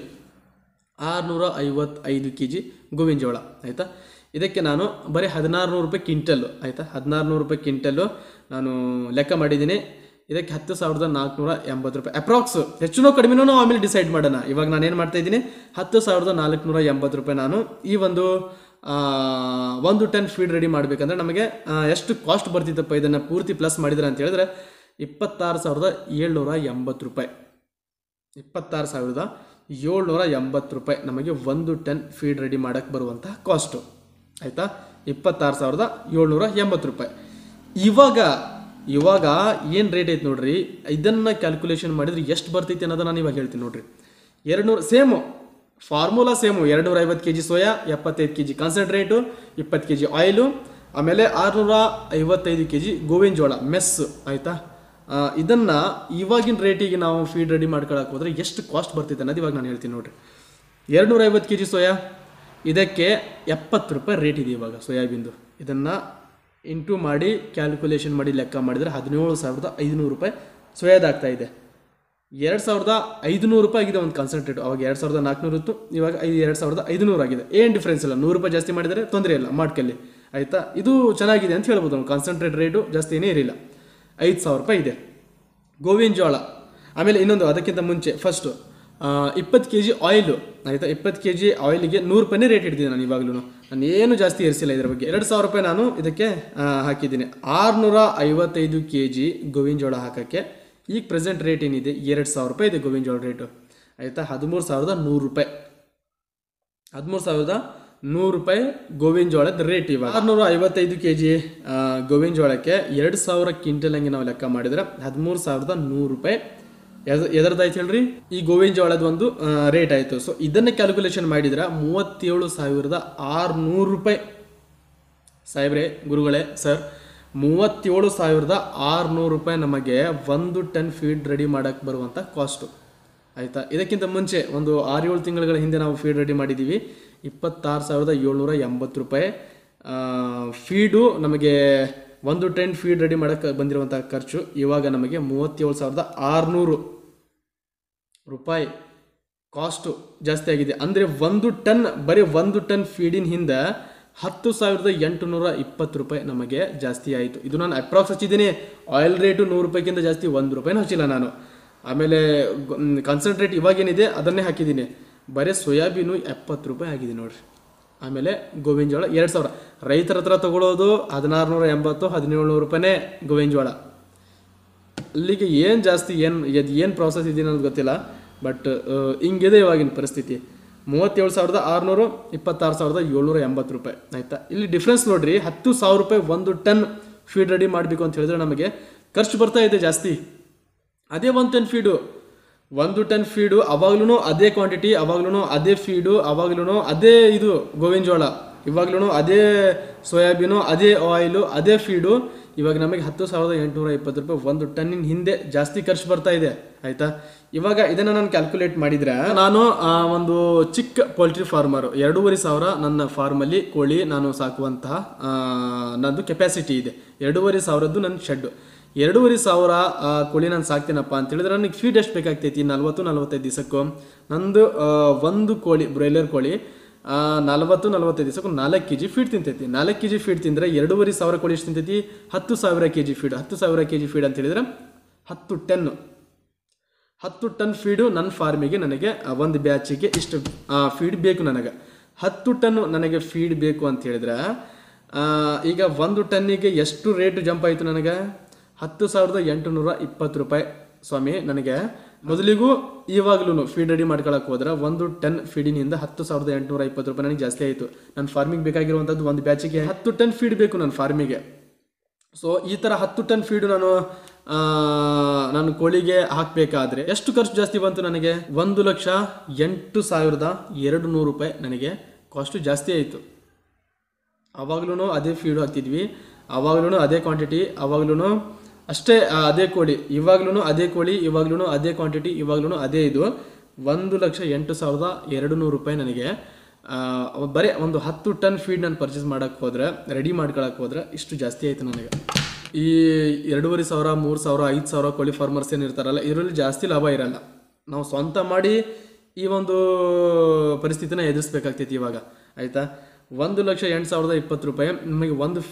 ಆರುನೂರ ಐವತ್ತೈದು ಕೆ ಜಿ ಗೋವಿನ ಜೋಳ ಆಯಿತಾ ಇದಕ್ಕೆ ನಾನು ಬರೀ ಹದಿನಾರು ನೂರು ರೂಪಾಯಿ ಕ್ವಿಂಟಲ್ಲು ಆಯಿತಾ ಹದಿನಾರು ನೂರು ರೂಪಾಯಿ ಕ್ವಿಂಟಲ್ಲು ನಾನು ಲೆಕ್ಕ ಮಾಡಿದ್ದೀನಿ ಇದಕ್ಕೆ ಹತ್ತು ಸಾವಿರದ ನಾಲ್ಕುನೂರ ಎಂಬತ್ತು ರೂಪಾಯಿ ಅಪ್ರಾಕ್ಸ್ ಹೆಚ್ಚಿನೋ ಕಡಿಮೆನೂ ನಾವು ಆಮೇಲೆ ಡಿಸೈಡ್ ಮಾಡೋಣ ಇವಾಗ ನಾನು ಏನು ಮಾಡ್ತಾ ಇದ್ದೀನಿ ಹತ್ತು ಸಾವಿರದ ನಾಲ್ಕುನೂರ ಎಂಬತ್ತು ರೂಪಾಯಿ ನಾನು ಈ ಒಂದು ಆ, ಒಂದು ಟನ್ ಫೀಡ್ ರೆಡಿ ಮಾಡಬೇಕಂದ್ರೆ ನಮಗೆ ಆ, ಎಷ್ಟು ಕಾಸ್ಟ್ ಬರ್ತಿತ್ತಪ್ಪ ಇದನ್ನು ಪೂರ್ತಿ ಪ್ಲಸ್ ಮಾಡಿದ್ರೆ ಅಂತ ಹೇಳಿದ್ರೆ ಇಪ್ಪತ್ತಾರು ಸಾವಿರದ ಏಳ್ನೂರ ಎಂಬತ್ತು ರೂಪಾಯಿ ಇಪ್ಪತ್ತಾರು ಸಾವಿರದ ಏಳ್ನೂರ ಎಂಬತ್ತು ರೂಪಾಯಿ ನಮಗೆ ಒಂದು ಟನ್ ಫೀಡ್ ರೆಡಿ ಮಾಡೋಕ್ಕೆ ಬರುವಂತಹ ಕಾಸ್ಟು ಆಯಿತಾ ಇಪ್ಪತ್ತಾರು ಸಾವಿರದ ಏಳ್ನೂರ ಎಂಬತ್ತು ರೂಪಾಯಿ ಇವಾಗ ಇವಾಗ ಏನು ರೇಟ್ ಐತೆ ನೋಡ್ರಿ ಇದನ್ನು ಕ್ಯಾಲ್ಕುಲೇಷನ್ ಮಾಡಿದ್ರೆ ಎಷ್ಟು ಬರ್ತೈತಿ ಅನ್ನೋದನ್ನ ನಾನು ಇವಾಗ ಹೇಳ್ತೀನಿ ನೋಡ್ರಿ ಎರಡು ನೂರು ಸೇಮು ಫಾರ್ಮುಲಾ ಸೇಮು ಎರಡು ನೂರ ಐವತ್ತು ಕೆ ಜಿ ಸೋಯಾ ಎಪ್ಪತ್ತೈದು ಕೆ ಜಿ ಕಾನ್ಸಂಟ್ರೇಟು ಇಪ್ಪತ್ತು ಕೆ ಜಿ ಆಯಿಲು ಆಮೇಲೆ ಆರುನೂರ ಐವತ್ತೈದು ಕೆ ಜಿ ಗೋವಿನ ಜೋಳ ಮೆಸ್ ಆಯಿತಾ ಆ, ಇದನ್ನ ಇವಾಗಿನ ರೇಟಿಗೆ ನಾವು ಫೀಡ್ ರೆಡಿ ಮಾಡ್ಕೊಳಕ್ಕೆ ಹೋದ್ರೆ ಎಷ್ಟು ಕಾಸ್ಟ್ ಬರ್ತೈತೆ ಅನ್ನೋದು ಇವಾಗ ನಾನು ಹೇಳ್ತೀನಿ ನೋಡ್ರಿ ಎರಡುನೂರ ಐವತ್ತು ಕೆ ಜಿ ಸೋಯಾ ಇದಕ್ಕೆ ಎಪ್ಪತ್ತು ರೂಪಾಯಿ ರೇಟ್ ಇದೆ ಇವಾಗ ಸೋಯಾಬೀನ್ದು ಇದನ್ನು ಇಂಟು ಮಾಡಿ ಕ್ಯಾಲ್ಕುಲೇಷನ್ ಮಾಡಿ ಲೆಕ್ಕ ಮಾಡಿದರೆ ಹದಿನೇಳು ಸಾವಿರದ ಐದುನೂರು ರೂಪಾಯಿ ಸೋಯಾದಾಗ್ತಾ ಇದೆ ಎರಡು ಸಾವಿರದ ಐದುನೂರು ರೂಪಾಯಿ ಆಗಿದೆ ಒಂದು ಕಾನ್ಸಂಟ್ರೇಟ್ ಅವಾಗ ಎರಡು ಸಾವಿರದ ನಾಲ್ಕುನೂರು ಇತ್ತು ಇವಾಗ ಐದು ಎರಡು ಸಾವಿರದ ಐದುನೂರು ಆಗಿದೆ ಏನು ಡಿಫ್ರೆನ್ಸ್ ಇಲ್ಲ ನೂರು ರೂಪಾಯಿ ಜಾಸ್ತಿ ಮಾಡಿದರೆ ತೊಂದರೆ ಇಲ್ಲ ಮಾಡ್ಕಲ್ಲಿ ಆಯಿತಾ ಇದು ಚೆನ್ನಾಗಿದೆ ಅಂತ ಹೇಳ್ಬೋದು ನಾವು ಕಾನ್ಸಂಟ್ರೇಟ್ ರೇಟು ಜಾಸ್ತಿ ಏನೇ ಇರಲಿಲ್ಲ ಐದು ಸಾವಿರ ರೂಪಾಯಿ ಇದೆ ಗೋವಿನ ಜೋಳ ಆಮೇಲೆ ಇನ್ನೊಂದು ಅದಕ್ಕಿಂತ ಮುಂಚೆ ಫಸ್ಟು ಇಪ್ಪತ್ತು ಕೆ ಜಿ ಆಯಿಲು ಆಯಿತಾ ಇಪ್ಪತ್ತು ಕೆ ಜಿ ಆಯಿಲಿಗೆ ನೂರು ರೂಪಾಯಿನೇ ರೇಟ್ ಹಿಡಿದಿದ್ದೀನಿ ನಾನು ಇವಾಗಲೂ ನಾನು ಏನು ಜಾಸ್ತಿ ಏರಿಸಿಲ್ಲ ಇದರ ಬಗ್ಗೆ ಎರಡು ಸಾವಿರ ರೂಪಾಯಿ ನಾನು ಇದಕ್ಕೆ ಆ, ಹಾಕಿದ್ದೀನಿ ಆರುನೂರ ಐವತ್ತೈದು ಕೆ ಜಿ ಗೋವಿನ ಜೋಳ ಹಾಕೋಕ್ಕೆ ಈಗ ಪ್ರೆಸೆಂಟ್ ರೇಟ್ ಏನಿದೆ ಎರಡು ಸಾವಿರ ರೂಪಾಯಿ ಇದೆ ಗೋವಿನ ಜೋಳ ರೇಟು ಆಯಿತಾ ಹದಿಮೂರು ಸಾವಿರದ ನೂರು ರೂಪಾಯಿ ಹದಿಮೂರು ಸಾವಿರದ ನೂರು ರೂಪಾಯಿ ಗೋವಿನ ಜೋಳದ ರೇಟ್ ಇವಾಗ ಆರುನೂರ ಐವತ್ತೈದು ಕೆ ಜಿ ಗೋವಿನ ಜೋಳಕ್ಕೆ ಎರಡು ಸಾವಿರ ಕ್ವಿಂಟಲ್ ಹಂಗೆ ನಾವು ಲೆಕ್ಕ ಮಾಡಿದ್ರೆ ಹದಿಮೂರು ಸಾವಿರದ ನೂರು ರೂಪಾಯಿ ಎದ್ ಎದರ್ದಾಯ್ತು ಹೇಳ್ರಿ ಈ ಗೋವಿನ ಜೋಳದ ಒಂದು ರೇಟ್ ಆಯಿತು ಸೊ ಇದನ್ನು ಕ್ಯಾಲ್ಕುಲೇಷನ್ ಮಾಡಿದ್ರೆ ಮೂವತ್ತೇಳು ಸಾವಿರದ ಆರುನೂರು ರೂಪಾಯಿ ಸಾಹೇಬ್ರೆ ಗುರುಗಳೇ ಸರ್ ಮೂವತ್ತೇಳು ಸಾವಿರದ ಆರುನೂರು ರೂಪಾಯಿ ನಮಗೆ ಒಂದು ಟನ್ ಫೀಡ್ ರೆಡಿ ಮಾಡೋಕ್ಕೆ ಬರುವಂಥ ಕಾಸ್ಟು ಆಯಿತಾ ಇದಕ್ಕಿಂತ ಮುಂಚೆ ಒಂದು ಆರು ಏಳು ತಿಂಗಳ ಹಿಂದೆ ನಾವು ಫೀಡ್ ರೆಡಿ ಮಾಡಿದ್ದೀವಿ ಇಪ್ಪತ್ತಾರು ಸಾವಿರದ ಏಳ್ನೂರ ಎಂಬತ್ತು ರೂಪಾಯಿ ಆ, ಫೀಡು ನಮಗೆ ಒಂದು ಟನ್ ಫೀಡ್ ರೆಡಿ ಮಾಡೋಕ್ಕೆ ಬಂದಿರುವಂಥ ಖರ್ಚು ಇವಾಗ ನಮಗೆ ಮೂವತ್ತೇಳು ಸಾವಿರದ ಆರುನೂರು ರೂಪಾಯಿ ಕಾಸ್ಟು ಜಾಸ್ತಿ ಆಗಿದೆ ಅಂದರೆ ಒಂದು ಟನ್ ಬರೀ ಒಂದು ಟನ್ ಫೀಡಿನ ಹಿಂದೆ ಹತ್ತು ಸಾವಿರದ ಎಂಟುನೂರ ಇಪ್ಪತ್ತು ರೂಪಾಯಿ ನಮಗೆ ಜಾಸ್ತಿ ಆಯಿತು ಇದು ನಾನು ಅಪ್ರಾಕ್ಸ್ ಹಚ್ಚಿದ್ದೀನಿ ಆಯಿಲ್ ರೇಟು ನೂರು ರೂಪಾಯಿಗಿಂತ ಜಾಸ್ತಿ ಒಂದು ರೂಪಾಯಿನೂ ಹಚ್ಚಿಲ್ಲ ನಾನು ಆಮೇಲೆ ಕಾನ್ಸಂಟ್ರೇಟ್ ಇವಾಗೇನಿದೆ ಅದನ್ನೇ ಹಾಕಿದ್ದೀನಿ ಬರೀ ಸೋಯಾಬೀನು ಎಪ್ಪತ್ತು ರೂಪಾಯಿ ಆಗಿದೆ ನೋಡ್ರಿ ಆಮೇಲೆ ಗೋವಿನ ಜೋಳ ಎರಡು ಸಾವಿರ ರೈತರ ಹತ್ರ ತಗೊಳ್ಳೋದು ಹದಿನಾರು ನೂರ ಎಂಬತ್ತು ಹದಿನೇಳು ನೂರು ರೂಪಾಯಿನೇ ಗೋವಿನ ಜೋಳ ಅಲ್ಲಿಗೆ ಏನು ಜಾಸ್ತಿ ಏನು ಇದು ಏನು ಪ್ರಾಸೆಸ್ ಇದೆ ಅನ್ನೋದು ಗೊತ್ತಿಲ್ಲ ಬಟ್ ಹಿಂಗಿದೆ ಇವಾಗಿನ ಪರಿಸ್ಥಿತಿ ಮೂವತ್ತೇಳು ಸಾವಿರದ ಆರುನೂರು ಇಪ್ಪತ್ತಾರು ಸಾವಿರದ ಏಳ್ನೂರ ಎಂಬತ್ತು ರೂಪಾಯಿ ಆಯಿತಾ ಇಲ್ಲಿ ಡಿಫ್ರೆನ್ಸ್ ನೋಡ್ರಿ ಹತ್ತು ಸಾವಿರ ರೂಪಾಯಿ ಒಂದು ಟನ್ ಫೀಡ್ ರೆಡಿ ಮಾಡಬೇಕು ಅಂತ ಹೇಳಿದ್ರೆ ನಮಗೆ ಖರ್ಚು ಬರ್ತಾ ಇದೆ ಜಾಸ್ತಿ ಅದೇ ಒಂದು ಟನ್ ಫೀಡು ಒಂದು ಟನ್ ಫೀಡು ಅವಾಗ್ಲೂ ಅದೇ ಕ್ವಾಂಟಿಟಿ ಅವಾಗ್ಲೂ ಅದೇ ಫೀಡು ಅವಾಗ್ಲೂ ಅದೇ ಇದು ಗೋವಿನ ಜೋಳ ಇವಾಗ್ಲೂ ಅದೇ ಸೋಯಾಬೀನು ಅದೇ ಆಯಿಲು ಅದೇ ಫೀಡು ಇವಾಗ ನಮಗೆ ಹತ್ತು ಸಾವಿರದ ಎಂಟುನೂರ ಇಪ್ಪತ್ತು ರೂಪಾಯಿ ಒಂದು ಟನ್ನಿನ ಹಿಂದೆ ಜಾಸ್ತಿ ಖರ್ಚು ಬರ್ತಾ ಇದೆ ಆಯ್ತಾ ಇವಾಗ ಇದನ್ನು ನಾನು ಕ್ಯಾಲ್ಕುಲೇಟ್ ಮಾಡಿದ್ರೆ ನಾನು ಆ, ಒಂದು ಚಿಕ್ಕ ಪೋಲ್ಟ್ರಿ ಫಾರ್ಮರು ಎರಡೂವರೆ ಸಾವಿರ ನನ್ನ ಫಾರ್ಮಲ್ಲಿ ಕೋಳಿ ನಾನು ಸಾಕುವಂತಹ ಆ, ನನ್ನದು ಕೆಪಾಸಿಟಿ ಇದೆ ಎರಡೂವರೆ ಸಾವಿರದ್ದು ನನ್ನ ಶೆಡ್ಡು ಎರಡೂವರೆ ಸಾವಿರ ಆ, ಕೋಳಿ ನಾನು ಸಾಕ್ತೀನಪ್ಪ ಅಂತ ಹೇಳಿದ್ರೆ ನನಗೆ ಫೀಡ್ ಎಷ್ಟು ಬೇಕಾಗ್ತೈತಿ ನಲ್ವತ್ತು ನಲ್ವತ್ತೈದು ದಿವಸಕ್ಕೂ ನಂದು ಆ, ಒಂದು ಕೋಳಿ ಬ್ರಾಯ್ಲರ್ ಕೋಳಿ ಆ, ನಲವತ್ತು ನಲವತ್ತೈದು ದಿವಸಕ್ಕೂ ನಾಲ್ಕು ಕೆ ಜಿ ಫೀಡ್ ತಿಂತೈತಿ ನಾಲ್ಕು ಕೆ ಜಿ ಫೀಡ್ ತಿಂದರೆ ಎರಡೂವರೆ ಸಾವಿರ ಕೋಳಿ ಎಷ್ಟು ತಿಂತೈತಿ ಹತ್ತು ಸಾವಿರ ಕೆ ಜಿ ಫೀಡ್ ಹತ್ತು ಸಾವಿರ ಕೆ ಜಿ ಫೀಡ್ ಅಂತ ಹೇಳಿದ್ರೆ ಹತ್ತು ಟನ್ನು ಹತ್ತು ಟನ್ ಫೀಡು ನನ್ನ ಫಾರ್ಮಿಗೆ ನನಗೆ ಆ ಒಂದು ಬ್ಯಾಚಿಗೆ ಇಷ್ಟು ಫೀಡ್ ಬೇಕು ನನಗೆ ಹತ್ತು ಟನ್ ನನಗೆ ಫೀಡ್ ಬೇಕು ಅಂತ ಹೇಳಿದ್ರೆ ಆ, ಈಗ ಒಂದು ಟನ್ನಿಗೆ ಎಷ್ಟು ರೇಟ್ ಜಂಪ್ ಆಯಿತು ನನಗೆ ಹತ್ತು ಸಾವಿರದ ಎಂಟುನೂರ ಇಪ್ಪತ್ತು ರೂಪಾಯಿ ಸ್ವಾಮಿ ನನಗೆ ಮೊದಲಿಗೂ ಇವಾಗ್ಲೂ ಫೀಡ್ ರೆಡಿ ಮಾಡ್ಕೊಳಕ್ಕೆ ಹೋದ್ರೆ ಒಂದು ಟನ್ ಫೀಡಿನಿಂದ ಹತ್ತು ಸಾವಿರದ ಎಂಟುನೂರ ಇಪ್ಪತ್ತು ರೂಪಾಯಿ ನನಗೆ ಜಾಸ್ತಿ ಆಯಿತು ನನ್ನ ಫಾರ್ಮಿಗೆ ಬೇಕಾಗಿರುವಂಥದ್ದು ಒಂದು ಬ್ಯಾಚಿಗೆ ಹತ್ತು ಟನ್ ಫೀಡ್ ಬೇಕು ನನ್ನ ಫಾರ್ಮಿಗೆ ಸೊ ಈ ಥರ ಹತ್ತು ಟನ್ ಫೀಡು ನಾನು ಆ, ನಾನು ಕೋಳಿಗೆ ಹಾಕಬೇಕಾದ್ರೆ ಎಷ್ಟು ಖರ್ಚು ಜಾಸ್ತಿ ಬಂತು ನನಗೆ ಒಂದು ಲಕ್ಷ ಎಂಟು ಸಾವಿರದ ಎರಡು ನೂರು ರೂಪಾಯಿ ನನಗೆ ಕಾಸ್ಟು ಜಾಸ್ತಿ ಆಯಿತು ಅವಾಗ್ಲೂ ಅದೇ ಫೀಡು ಹಾಕ್ತಿದ್ವಿ ಅವಾಗ್ಲೂ ಅದೇ ಕ್ವಾಂಟಿಟಿ ಅವಾಗ್ಲೂ ಅಷ್ಟೇ ಆ, ಅದೇ ಕೋಳಿ ಇವಾಗ್ಲೂ ಅದೇ ಕೋಳಿ ಇವಾಗ್ಲೂ ಅದೇ ಕ್ವಾಂಟಿಟಿ ಇವಾಗ್ಲೂ ಅದೇ ಇದು ಒಂದು ಲಕ್ಷ ಎಂಟು ಸಾವಿರದ ಎರಡು ನೂರು ರೂಪಾಯಿ ನನಗೆ ಆ, ಬರೀ ಒಂದು ಹತ್ತು ಟನ್ ಫೀಡ್ ನಾನು ಪರ್ಚೇಸ್ ಮಾಡೋಕ್ಕೆ ಹೋದ್ರೆ ರೆಡಿ ಮಾಡ್ಕೊಳಕ್ಕೆ ಹೋದ್ರೆ ಇಷ್ಟು ಜಾಸ್ತಿ ಆಯಿತು ನನಗೆ ಈ ಎರಡೂವರೆ ಸಾವಿರ ಮೂರು ಸಾವಿರ ಐದು ಸಾವಿರ ಕೋಳಿ ಫಾರ್ಮರ್ಸ್ ಏನು ಇರ್ತಾರಲ್ಲ ಇದರಲ್ಲಿ ಜಾಸ್ತಿ ಲಾಭ ಇರಲ್ಲ ನಾವು ಸ್ವಂತ ಮಾಡಿ ಈ ಒಂದು ಪರಿಸ್ಥಿತಿನ ಎದುರಿಸ್ಬೇಕಾಗ್ತೈತಿ ಇವಾಗ ಆಯಿತಾ ಒಂದು ಲಕ್ಷ ಎಂಟು ಸಾವಿರದ ಇಪ್ಪತ್ತು ರೂಪಾಯಿ ನಮಗೆ ಒಂದು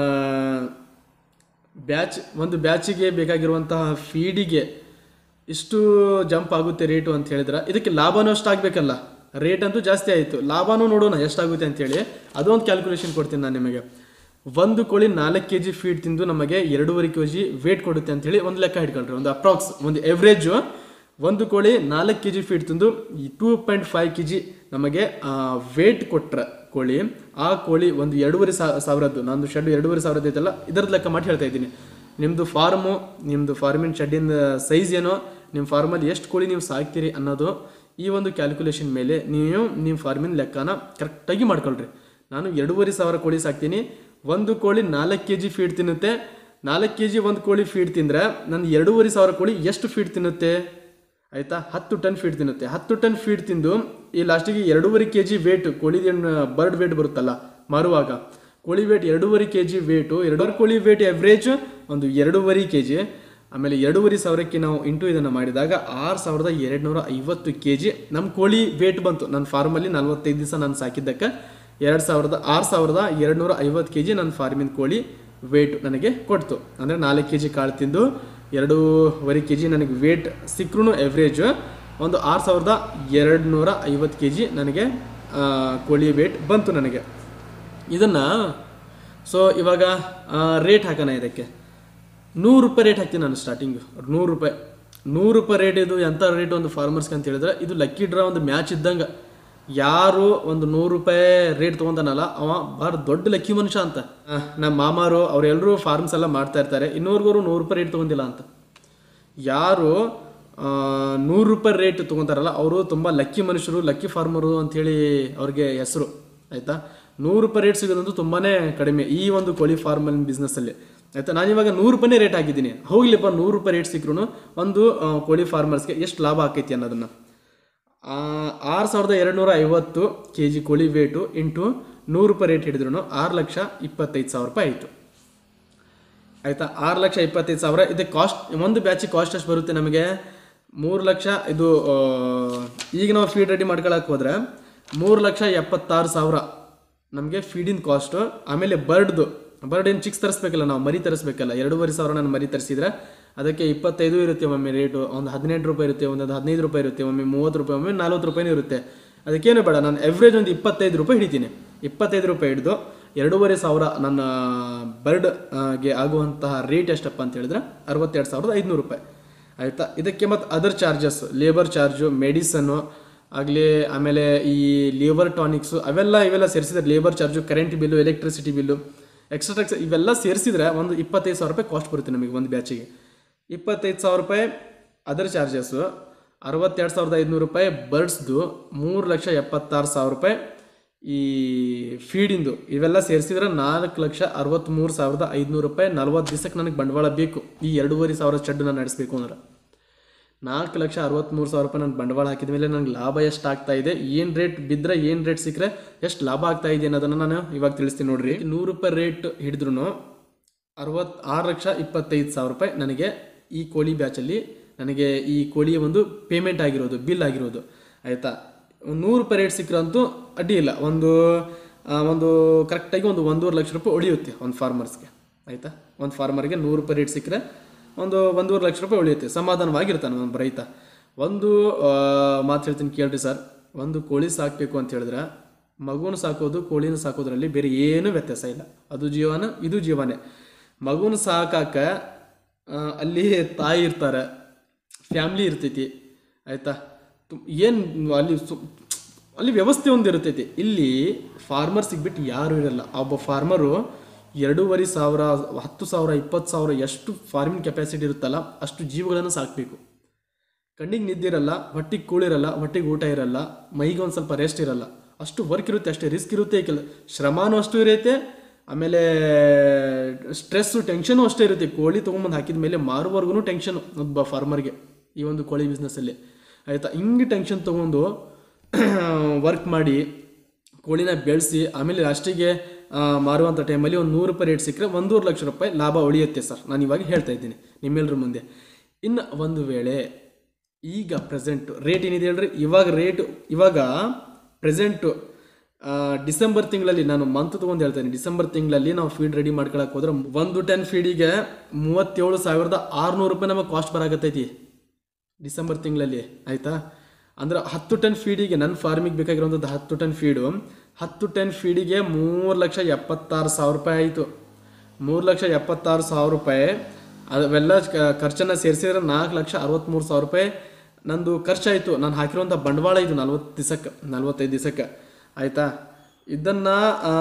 ಬ್ಯಾಚ್ ಒಂದು ಬ್ಯಾಚಿಗೆ ಬೇಕಾಗಿರುವಂತಹ ಫೀಡಿಗೆ ಇಷ್ಟು ಜಂಪ್ ಆಗುತ್ತೆ ರೇಟು ಅಂತ ಹೇಳಿದ್ರೆ ಇದಕ್ಕೆ ಲಾಭನೂ ಅಷ್ಟು ಆಗಬೇಕಲ್ಲ ರೇಟ್ ಅಂತೂ ಜಾಸ್ತಿ ಆಯಿತು ಲಾಭನೂ ನೋಡೋಣ ಎಷ್ಟಾಗುತ್ತೆ ಅಂತೇಳಿ ಅದೊಂದು ಕ್ಯಾಲ್ಕುಲೇಷನ್ ಕೊಡ್ತೀನಿ ನಾನು ನಿಮಗೆ ಒಂದು ಕೋಳಿ ನಾಲ್ಕು ಕೆ ಜಿ ಫೀಡ್ ತಿಂದು ನಮಗೆ ಎರಡೂವರೆ ಕೆ ಜಿ ವೇಟ್ ಕೊಡುತ್ತೆ ಅಂತೇಳಿ ಒಂದು ಲೆಕ್ಕ ಇಟ್ಕೊಳ್ರಿ ಒಂದು ಅಪ್ರಾಕ್ಸ್ ಒಂದು ಎವ್ರೇಜು ಒಂದು ಕೋಳಿ ನಾಲ್ಕು ಕೆ ಜಿ ಫೀಡ್ ತಿಂದು two point five K G ನಮಗೆ ವೇಟ್ ಕೊಟ್ರೆ ಕೋಳಿ ಆ ಕೋಳಿ ಒಂದು ಎರಡೂವರೆ ಸಾ- ಸಾವಿರದ್ದು ನಂದು ಶೆಡ್ ಎರಡೂವರೆ ಸಾವಿರದ್ದು ಐತಲ್ಲ ಇದರದ್ದು ಲೆಕ್ಕ ಮಾಡಿ ಹೇಳ್ತಾ ಇದ್ದೀನಿ ನಿಮ್ಮದು ಫಾರ್ಮು ನಿಮ್ಮದು ಫಾರ್ಮಿನ ಶೆಡ್ಡಿನ ಸೈಜ್ ಏನೋ ನಿಮ್ಮ ಫಾರ್ಮಲ್ಲಿ ಎಷ್ಟು ಕೋಳಿ ನೀವು ಸಾಕ್ತೀರಿ ಅನ್ನೋದು ಈ ಒಂದು ಕ್ಯಾಲ್ಕುಲೇಷನ್ ಮೇಲೆ ನೀವು ನಿಮ್ಮ ಫಾರ್ಮಿನ ಲೆಕ್ಕನ ಕರೆಕ್ಟಾಗಿ ಮಾಡ್ಕೊಳ್ರಿ ನಾನು ಎರಡೂವರೆ ಸಾವಿರ ಕೋಳಿ ಸಾಕ್ತೀನಿ ಒಂದು ಕೋಳಿ ನಾಲ್ಕು ಕೆ ಜಿ ಫೀಡ್ ತಿನ್ನುತ್ತೆ ನಾಲ್ಕು ಕೆ ಜಿ ಒಂದು ಕೋಳಿ ಫೀಡ್ ತಿಂದರೆ ನನ್ನ ಎರಡೂವರೆ ಸಾವಿರ ಕೋಳಿ ಎಷ್ಟು ಫೀಡ್ ತಿನ್ನುತ್ತೆ ಆಯಿತಾ ಹತ್ತು ಟನ್ ಫೀಡ್ ತಿನ್ನುತ್ತೆ ಹತ್ತು ಟನ್ ಫೀಡ್ ತಿಂದು ಈ ಲಾಸ್ಟಿಗೆ ಎರಡೂವರೆ ಕೆ ಜಿ ವೇಟ್ ಕೋಳಿದೇನು ಬರ್ಡ್ ವೇಟ್ ಬರುತ್ತಲ್ಲ ಮಾರುವಾಗ ಕೋಳಿ ವೇಟ್ ಎರಡೂವರೆ ಕೆ ಜಿ ವೇಟು ಎರಡೂವರೆ ಕೋಳಿ ವೇಟ್ ಎವ್ರೇಜ್ ಒಂದು ಎರಡೂವರೆ ಕೆ ಜಿ ಆಮೇಲೆ ಎರಡೂವರೆ ಸಾವಿರಕ್ಕೆ ನಾವು ಇಂಟು ಇದನ್ನು ಮಾಡಿದಾಗ ಆರು ಸಾವಿರದ ಎರಡು ನೂರ ಐವತ್ತು ಕೆ ಜಿ ನಮ್ಮ ಕೋಳಿ ವೇಟ್ ಬಂತು ನನ್ನ ಫಾರ್ಮಲ್ಲಿ ನಲ್ವತ್ತೈದು ದಿವಸ ನಾನು ಸಾಕಿದ್ದಕ್ಕೆ ಎರಡು ಸಾವಿರದ ಆರು ಸಾವಿರದ ಎರಡು ನೂರ ಐವತ್ತು ಕೆ ಜಿ ನನ್ನ ಫಾರ್ಮಿನ ಕೋಳಿ ವೇಟ್ ನನಗೆ ಕೊಡ್ತು ಅಂದರೆ ನಾಲ್ಕು ಕೆ ಜಿ ಕಾಳು ತಿಂದು ಎರಡೂವರೆ ಕೆ ಜಿ ನನಗೆ ವೇಟ್ ಸಿಕ್ಕರೂ ಎವ್ರೇಜ್ ಒಂದು ಆರು ಸಾವಿರದ ಎರಡು ನೂರ ಐವತ್ತು ಕೆ ಜಿ ನನಗೆ ಆ, ಕೋಳಿ ವೇಟ್ ಬಂತು ನನಗೆ ಇದನ್ನು ಸೊ ಇವಾಗ ರೇಟ್ ಹಾಕೋಣ ಇದಕ್ಕೆ ನೂರು ರೂಪಾಯಿ ರೇಟ್ ಹಾಕ್ತೀನಿ ನಾನು ಸ್ಟಾರ್ಟಿಂಗು ನೂರು ರೂಪಾಯಿ ನೂರು ರೂಪಾಯಿ ರೇಟ್ ಇದು ಎಂಥ ರೇಟ್ ಒಂದು ಫಾರ್ಮರ್ಸ್ಗೆ ಅಂತ ಹೇಳಿದ್ರೆ ಇದು ಲಕ್ಕಿ ಡ್ರಾ ಒಂದು ಮ್ಯಾಚ್ ಇದ್ದಂಗೆ ಯಾರು ಒಂದು ನೂರು ರೂಪಾಯಿ ರೇಟ್ ತೊಗೊಂತಾನಲ್ಲ ಅವ ಭಾಳ ದೊಡ್ಡ ಲಕ್ಕಿ ಮನುಷ್ಯ ಅಂತ ಆ, ನಮ್ಮ ಮಾಮಾರು ಅವರೆಲ್ಲರೂ ಫಾರ್ಮ್ಸ್ ಎಲ್ಲ ಮಾಡ್ತಾ ಇರ್ತಾರೆ ಇನ್ನೂರ್ಗವರು ನೂರು ರೂಪಾಯಿ ರೇಟ್ ತೊಗೊಂಡಿಲ್ಲ ಅಂತ ಯಾರು ಆ, ನೂರು ರೂಪಾಯಿ ರೇಟ್ ತೊಗೊತಾರಲ್ಲ ಅವರು ತುಂಬ ಲಕ್ಕಿ ಮನುಷ್ಯರು ಲಕ್ಕಿ ಫಾರ್ಮರು ಅಂಥೇಳಿ ಅವ್ರಿಗೆ ಹೆಸರು ಆಯಿತಾ ನೂರು ರೂಪಾಯಿ ರೇಟ್ ಸಿಗೋದಂತೂ ತುಂಬಾ ಕಡಿಮೆ ಈ ಒಂದು ಕೋಳಿ ಫಾರ್ಮಲ್ ಬಿಸ್ನೆಸ್ಸಲ್ಲಿ ಆಯಿತಾ ನಾನು ಇವಾಗ ನೂರು ರೂಪಾಯಿನೇ ರೇಟ್ ಹಾಕಿದ್ದೀನಿ ಹೋಗ್ಲಿಪ್ಪ ನೂರು ರೂಪಾಯಿ ರೇಟ್ ಸಿಕ್ಕರೂ ಒಂದು ಆ, ಕೋಳಿ ಫಾರ್ಮರ್ಸ್ಗೆ ಎಷ್ಟು ಲಾಭ ಆಕೈತಿ ಅನ್ನೋದನ್ನು ಆರು ಸಾವಿರದ ಎರಡು ನೂರ ಐವತ್ತು ಕೆ ಜಿ ಕೋಳಿ ವೇಟು ಇಂಟು ನೂರು ರೂಪಾಯಿ ರೇಟ್ ಹಿಡಿದ್ರು ಆರು ಲಕ್ಷ ಇಪ್ಪತ್ತೈದು ಸಾವಿರ ರೂಪಾಯಿ ಆಯಿತು ಆಯಿತಾ ಆರು ಲಕ್ಷ ಇಪ್ಪತ್ತೈದು ಸಾವಿರ ಇದಕ್ಕೆ ಕಾಸ್ಟ್ ಒಂದು ಬ್ಯಾಚಿಗೆ ಕಾಸ್ಟ್ ಎಷ್ಟು ಬರುತ್ತೆ ನಮಗೆ ಮೂರು ಲಕ್ಷ ಇದು ಆ, ಈಗ ನಾವು ಫೀಡ್ ರೆಡಿ ಮಾಡ್ಕೊಳಕ್ಕೆ ಹೋದ್ರೆ ಮೂರು ಲಕ್ಷ ಎಪ್ಪತ್ತಾರು ಸಾವಿರ ನಮಗೆ ಫೀಡಿನ ಕಾಸ್ಟು ಆಮೇಲೆ ಬರ್ಡ್ದು ಬರ್ಡ್ ಏನು ಚಿಕ್ಸ್ ತರಿಸ್ಬೇಕಲ್ಲ ನಾವು ಮರಿ ತರಿಸ್ಬೇಕಲ್ಲ ಎರಡೂವರೆ ಸಾವಿರ ನಾನು ಮರಿ ತರಿಸಿದ್ರೆ ಅದಕ್ಕೆ ಇಪ್ಪತ್ತೈದು ಇರುತ್ತೆ ಒಮ್ಮೆ ರೇಟು ಒಂದು ಹದಿನೆಂಟು ರೂಪಾಯಿ ಇರುತ್ತೆ ಒಂದೊಂದು ಹದಿನೈದು ರೂಪಾಯಿ ಇರುತ್ತೆ ಒಮ್ಮೆ ಮೂವತ್ತು ರೂಪಾಯಿ ಒಮ್ಮೆ ನಲ್ವತ್ತು ರೂಪಾಯಿನೂ ಇರುತ್ತೆ ಅದಕ್ಕೇನು ಬೇಡ ನಾನು ಎವ್ರೇಜ್ ಒಂದು ಇಪ್ಪತ್ತೈದು ರೂಪಾಯಿ ಹಿಡಿತೀನಿ ಇಪ್ಪತ್ತೈದು ರೂಪಾಯಿ ಹಿಡಿದು ಎರಡೂವರೆ ಸಾವಿರ ನನ್ನ ಬರ್ಡ್ ಗೆ ಆಗುವಂತಹ ರೇಟ್ ಎಷ್ಟಪ್ಪ ಅಂತ ಹೇಳಿದ್ರೆ ಅರವತ್ತೆರಡು ಸಾವಿರದ ಐದುನೂರು ರೂಪಾಯಿ ಆಯಿತಾ ಇದಕ್ಕೆ ಮತ್ತು ಅದರ್ ಚಾರ್ಜಸ್ ಲೇಬರ್ ಚಾರ್ಜು ಮೆಡಿಸನ್ನು ಆಗಲಿ ಆಮೇಲೆ ಈ ಲೇಬರ್ ಟಾನಿಕ್ಸು ಅವೆಲ್ಲ ಇವೆಲ್ಲ ಸೇರಿಸಿದ್ರೆ labour charge current bill electricity bill extra tax ಇವೆಲ್ಲ ಸೇರಿಸಿದ್ರೆ ಒಂದು ಇಪ್ಪತ್ತೈದು ಸಾವಿರ ರೂಪಾಯಿ ಕಾಸ್ಟ್ ಬರುತ್ತೆ ನಮಗೆ ಒಂದು ಬ್ಯಾಚಿಗೆ ಇಪ್ಪತ್ತೈದು ಸಾವಿರ ರೂಪಾಯಿ ಅದರ್ ಚಾರ್ಜಸ್ಸು ಅರವತ್ತೆರಡು ಸಾವಿರದ ಐದುನೂರು ರೂಪಾಯಿ ಬರ್ಡ್ಸ್ದು ಮೂರು ಲಕ್ಷ ಎಪ್ಪತ್ತಾರು ಸಾವಿರ ರೂಪಾಯಿ ಈ ಫೀಡಿಂದು ಇವೆಲ್ಲ ಸೇರಿಸಿದ್ರೆ ನಾಲ್ಕು ಲಕ್ಷ ಅರವತ್ತ್ಮೂರು ಸಾವಿರದ ಐದುನೂರು ರೂಪಾಯಿ ನಲ್ವತ್ತು ದಿವಸಕ್ಕೆ ನನಗೆ ಬಂಡವಾಳ ಬೇಕು ಈ ಎರಡೂವರೆ ಸಾವಿರ ಶೆಡ್ ನಾನು ನಡೆಸಬೇಕು ಅಂದ್ರೆ ನಾಲ್ಕು ಲಕ್ಷ ಅರವತ್ತ್ಮೂರು ಸಾವಿರ ರೂಪಾಯಿ ನಾನು ಬಂಡವಾಳ ಹಾಕಿದ ಮೇಲೆ ನನಗೆ ಲಾಭ ಎಷ್ಟು ಆಗ್ತಾ ಇದೆ ಏನು ರೇಟ್ ಬಿದ್ದರೆ ಏನು ರೇಟ್ ಸಿಕ್ಕರೆ ಎಷ್ಟು ಲಾಭ ಆಗ್ತಾ ಇದೆ ಅನ್ನೋದನ್ನು ನಾನು ಇವಾಗ ತಿಳಿಸ್ತೀನಿ ನೋಡ್ರಿ ನೂರು ರೂಪಾಯಿ ರೇಟ್ ಹಿಡಿದ್ರು ಅರವತ್ತು ಆರು ಲಕ್ಷ ಇಪ್ಪತ್ತೈದು ಸಾವಿರ ರೂಪಾಯಿ ನನಗೆ ಈ ಕೋಳಿ ಬ್ಯಾಚಲ್ಲಿ ನನಗೆ ಈ ಕೋಳಿಯ ಒಂದು ಪೇಮೆಂಟ್ ಆಗಿರೋದು ಬಿಲ್ ಆಗಿರೋದು ಆಯಿತಾ ನೂರು ರೂಪಾಯಿ ರೇಟ್ ಸಿಕ್ಕರಂತೂ ಅಡ್ಡಿ ಇಲ್ಲ ಒಂದು ಆ, ಒಂದು ಕರೆಕ್ಟಾಗಿ ಒಂದು ಒಂದೂವರೆ ಲಕ್ಷ ರೂಪಾಯಿ ಉಳಿಯುತ್ತೆ ಒಂದು ಫಾರ್ಮರ್ಸ್ಗೆ ಆಯಿತಾ ಒಂದು ಫಾರ್ಮರ್ಗೆ ನೂರು ರೂಪಾಯಿ ರೇಟ್ ಸಿಕ್ಕರೆ ಒಂದು ಒಂದೂವರೆ ಲಕ್ಷ ರೂಪಾಯಿ ಉಳಿಯುತ್ತೆ ಸಮಾಧಾನವಾಗಿರ್ತಾನೆ ಒಂದು ರೈತ ಒಂದು ಆ, ಮಾತು ಹೇಳ್ತೀನಿ ಕೇಳ್ರಿ ಸರ್ ಒಂದು ಕೋಳಿ ಸಾಕಬೇಕು ಅಂತ ಹೇಳಿದ್ರೆ ಮಗುನ ಸಾಕೋದು ಕೋಳಿನ ಸಾಕೋದ್ರಲ್ಲಿ ಬೇರೆ ಏನೂ ವ್ಯತ್ಯಾಸ ಇಲ್ಲ ಅದು ಜೀವನ ಇದು ಜೀವನೇ ಮಗುನ ಸಾಕಾಕ ಆ, ಅಲ್ಲಿ ತಾಯಿ ಇರ್ತಾರೆ ಫ್ಯಾಮ್ಲಿ ಇರ್ತೈತಿ ಆಯಿತಾ ಏನು ಅಲ್ಲಿ ಸು ಅಲ್ಲಿ ವ್ಯವಸ್ಥೆ ಒಂದು ಇರ್ತೈತಿ ಇಲ್ಲಿ ಫಾರ್ಮರ್ ಸಿಗ್ಬಿಟ್ಟು ಯಾರು ಇರಲ್ಲ ಒಬ್ಬ ಫಾರ್ಮರು ಎರಡೂವರೆ ಸಾವಿರ ಹತ್ತು ಸಾವಿರ ಇಪ್ಪತ್ತು ಸಾವಿರ ಎಷ್ಟು ಫಾರ್ಮಿಂಗ್ ಕೆಪಾಸಿಟಿ ಇರುತ್ತಲ್ಲ ಅಷ್ಟು ಜೀವಗಳನ್ನು ಸಾಕಬೇಕು ಕಣ್ಣಿಗೆ ನಿದ್ದಿರಲ್ಲ ಹೊಟ್ಟಿಗೆ ಕೂಳಿರಲ್ಲ ಹೊಟ್ಟಿಗೆ ಊಟ ಇರಲ್ಲ ಮೈಗೆ ಒಂದು ಸ್ವಲ್ಪ ರೆಸ್ಟ್ ಇರಲ್ಲ ಅಷ್ಟು ವರ್ಕ್ ಇರುತ್ತೆ ಅಷ್ಟೇ ರಿಸ್ಕ್ ಇರುತ್ತೆ ಕೆಲ ಶ್ರಮನೂ ಅಷ್ಟು ಇರುತ್ತೆ ಆಮೇಲೆ ಸ್ಟ್ರೆಸ್ಸು ಟೆನ್ಷನು ಅಷ್ಟೇ ಇರುತ್ತೆ ಕೋಳಿ ತೊಗೊಂಬಂದು ಹಾಕಿದ ಮೇಲೆ ಮಾರುವವರೆಗೂ ಟೆನ್ಷನ್ ಒಬ್ಬ ಫಾರ್ಮರ್ಗೆ ಈ ಒಂದು ಕೋಳಿ ಬಿಸ್ನೆಸ್ಸಲ್ಲಿ ಆಯಿತಾ ಹಿಂಗೆ ಟೆನ್ಷನ್ ತೊಗೊಂಡು ವರ್ಕ್ ಮಾಡಿ ಕೋಳಿನ ಬೆಳೆಸಿ ಆಮೇಲೆ ಲಾಸ್ಟಿಗೆ ಆ, ಮಾರುವಂಥ ಟೈಮಲ್ಲಿ ಒಂದು ನೂರು ರೂಪಾಯಿ ರೇಟ್ ಸಿಕ್ಕರೆ ಒಂದೂವರೆ ಲಕ್ಷ ರೂಪಾಯಿ ಲಾಭ ಉಳಿಯುತ್ತೆ ಸರ್ ನಾನು ಇವಾಗ ಹೇಳ್ತಾ ಇದ್ದೀನಿ ನಿಮ್ಮೆಲ್ಲರ ಮುಂದೆ ಇನ್ನು ಒಂದು ವೇಳೆ ಈಗ ಪ್ರೆಸೆಂಟು ರೇಟ್ ಏನಿದೆ ಹೇಳ್ರಿ ಇವಾಗ ರೇಟ್ ಇವಾಗ ಪ್ರೆಸೆಂಟು ಡಿಸೆಂಬರ್ ತಿಂಗಳಲ್ಲಿ ನಾನು ಮಂತ್ ತೊಗೊಂಡು ಹೇಳ್ತೇನೆ ಡಿಸೆಂಬರ್ ತಿಂಗಳಲ್ಲಿ ನಾವು ಫೀಡ್ ರೆಡಿ ಮಾಡ್ಕೊಳಕ್ಕೆ ಹೋದ್ರೆ ಒಂದು ಟೆನ್ ಫೀಡಿಗೆ ಮೂವತ್ತೇಳು ಸಾವಿರದ ಆರುನೂರು ರೂಪಾಯಿ ನಮಗೆ ಕಾಸ್ಟ್ ಬರಾಕತ್ತೈತಿ ಡಿಸೆಂಬರ್ ತಿಂಗಳಲ್ಲಿ ಆಯಿತಾ ಅಂದ್ರೆ ಹತ್ತು ಟನ್ ಫೀಡಿಗೆ ನನ್ನ ಫಾರ್ಮಿಗೆ ಬೇಕಾಗಿರುವಂಥದ್ದು ಹತ್ತು ಟನ್ ಫೀಡು ಹತ್ತು ಟನ್ ಫೀಡಿಗೆ ಮೂರು ಲಕ್ಷ ಎಪ್ಪತ್ತಾರು ಸಾವಿರ ರೂಪಾಯಿ ಆಯಿತು ಮೂರು ಲಕ್ಷ ಎಪ್ಪತ್ತಾರು ಸಾವಿರ ರೂಪಾಯಿ ಅವೆಲ್ಲ ಕ- ಖರ್ಚನ್ನ ಸೇರಿಸಿದ್ರೆ ನಾಲ್ಕು ಲಕ್ಷ ಅರವತ್ತ್ಮೂರು ಸಾವಿರ ರೂಪಾಯಿ ನಂದು ಖರ್ಚಾಯಿತು ನಾನು ಹಾಕಿರುವಂಥ ಬಂಡವಾಳ ಇದು ನಲ್ವತ್ತು ದಿವಸಕ್ಕೆ ನಲ್ವತ್ತೈದು ದಿವಸಕ್ಕೆ ಆಯಿತಾ ಇದನ್ನು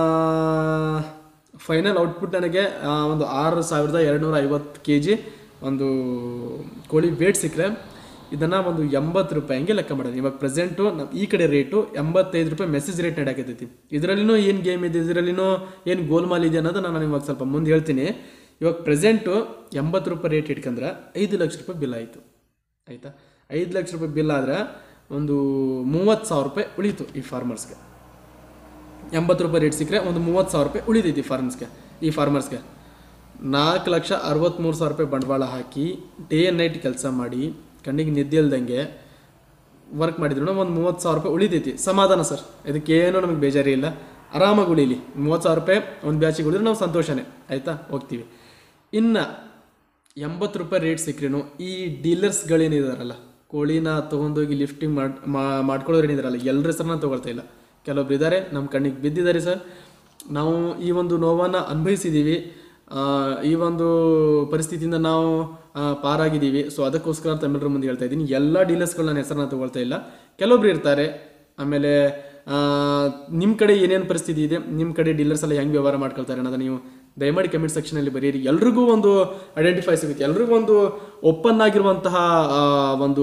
ಫೈನಲ್ ಔಟ್ಪುಟ್ ನನಗೆ ಆ, ಒಂದು ಆರು ಸಾವಿರದ ಎರಡುನೂರ ಐವತ್ತು ಕೆ ಜಿ ಒಂದು ಕೋಳಿ ವೇಟ್ ಸಿಕ್ಕರೆ ಇದನ್ನು ಒಂದು ಎಂಬತ್ತು ರೂಪಾಯಿ ಹಂಗೆ ಲೆಕ್ಕ ಮಾಡೋದು ಇವಾಗ ಪ್ರೆಸೆಂಟು ನಮ್ಮ ಈ ಕಡೆ ರೇಟು ಎಂಬತ್ತೈದು ರೂಪಾಯಿ ಮೆಸೇಜ್ ರೇಟ್ ನಡಕತ್ತೈತಿ ಇದರಲ್ಲಿನೂ ಏನು ಗೇಮ್ ಇದೆ ಇದರಲ್ಲಿನೂ ಏನು ಗೋಲ್ಮಾಲ್ ಇದೆ ಅನ್ನೋದು ನಾನು ಇವಾಗ ಸ್ವಲ್ಪ ಮುಂದೆ ಹೇಳ್ತೀನಿ ಇವಾಗ ಪ್ರೆಸೆಂಟು ಎಂಬತ್ತು ರೂಪಾಯಿ ರೇಟ್ ಇಟ್ಕೊಂಡ್ರೆ ಐದು ಲಕ್ಷ ರೂಪಾಯಿ ಬಿಲ್ ಆಯಿತು ಆಯಿತಾ ಐದು ಲಕ್ಷ ರೂಪಾಯಿ ಬಿಲ್ ಆದರೆ ಒಂದು ಮೂವತ್ತು ಸಾವಿರ ರೂಪಾಯಿ ಉಳೀತು ಈ ಫಾರ್ಮರ್ಸ್ಗೆ ಎಂಬತ್ತು ರೂಪಾಯಿ ರೇಟ್ ಸಿಕ್ಕರೆ ಒಂದು ಮೂವತ್ತು ಸಾವಿರ ರೂಪಾಯಿ ಉಳಿತೈತಿ ಫಾರ್ಮರ್ಸ್ಗೆ ಈ ಫಾರ್ಮರ್ಸ್ಗೆ ನಾಲ್ಕು ಲಕ್ಷ ಅರವತ್ತ್ಮೂರು ಸಾವಿರ ರೂಪಾಯಿ ಬಂಡವಾಳ ಹಾಕಿ ಡೇ ಆ್ಯಂಡ್ ನೈಟ್ ಕೆಲಸ ಮಾಡಿ ಕಣ್ಣಿಗೆ ನಿದ್ದೆ ಇಲ್ದಂಗೆ ವರ್ಕ್ ಮಾಡಿದ್ರು ಒಂದು ಮೂವತ್ತು ಸಾವಿರ ರೂಪಾಯಿ ಉಳಿತೈತಿ ಸಮಾಧಾನ ಸರ್ ಇದಕ್ಕೇನು ನಮಗೆ ಬೇಜಾರಿ ಇಲ್ಲ ಆರಾಮಾಗಿ ಉಳಿಲಿ ಮೂವತ್ತು ಸಾವಿರ ರೂಪಾಯಿ ಒಂದು ಬ್ಯಾಚಿಗೆ ಉಳಿದ್ರೆ ನಾವು ಸಂತೋಷನೇ ಆಯಿತಾ ಹೋಗ್ತೀವಿ ಇನ್ನು ಎಂಬತ್ತು ರೂಪಾಯಿ ರೇಟ್ ಸಿಕ್ರೇನು ಈ ಡೀಲರ್ಸ್ಗಳೇನಿದಾರಲ್ಲ ಕೋಳಿನ ತೊಗೊಂಡೋಗಿ ಲಿಫ್ಟಿಂಗ್ ಮಾಡಿ ಮಾಡ್ಕೊಳ್ಳೋರು ಏನಿದಾರಲ್ಲ ಎಲ್ಲರ ಹೆಸರನ್ನ ತೊಗೊಳ್ತಾ ಇಲ್ಲ ಕೆಲವೊಬ್ರು ಇದ್ದಾರೆ ನಮ್ಮ ಕಣ್ಣಿಗೆ ಬಿದ್ದಿದ್ದಾರೆ ಸರ್ ನಾವು ಈ ಒಂದು ನೋವನ್ನು ಅನುಭವಿಸಿದ್ದೀವಿ ಆ, ಈ ಒಂದು ಪರಿಸ್ಥಿತಿಯಿಂದ ನಾವು ಆ, ಪಾರಾಗಿದ್ದೀವಿ ಸೊ ಅದಕ್ಕೋಸ್ಕರ ತಮ್ಮೆಲ್ಲರ ಮುಂದೆ ಹೇಳ್ತಾ ಇದ್ದೀನಿ ಎಲ್ಲ ಡೀಲರ್ಸ್ಗಳು ನನ್ನ ಹೆಸರನ್ನ ತೊಗೊಳ್ತಾ ಇಲ್ಲ ಕೆಲವೊಬ್ರು ಇರ್ತಾರೆ ಆಮೇಲೆ ನಿಮ್ಮ ಕಡೆ ಏನೇನು ಪರಿಸ್ಥಿತಿ ಇದೆ ನಿಮ್ಮ ಕಡೆ ಡೀಲರ್ಸ್ ಎಲ್ಲ ಹೆಂಗೆ ವ್ಯವಹಾರ ಮಾಡ್ಕೊಳ್ತಾರೆ ಅನ್ನೋದನ್ನ ನೀವು ದಯಮಾಡಿ ಕಮೆಂಟ್ ಸೆಕ್ಷನಲ್ಲಿ ಬರೀರಿ ಎಲ್ರಿಗೂ ಒಂದು ಐಡೆಂಟಿಫೈ ಸಿಗುತ್ತೆ ಎಲ್ರಿಗೂ ಒಂದು ಓಪನ್ ಆಗಿರುವಂತಹ ಆ, ಒಂದು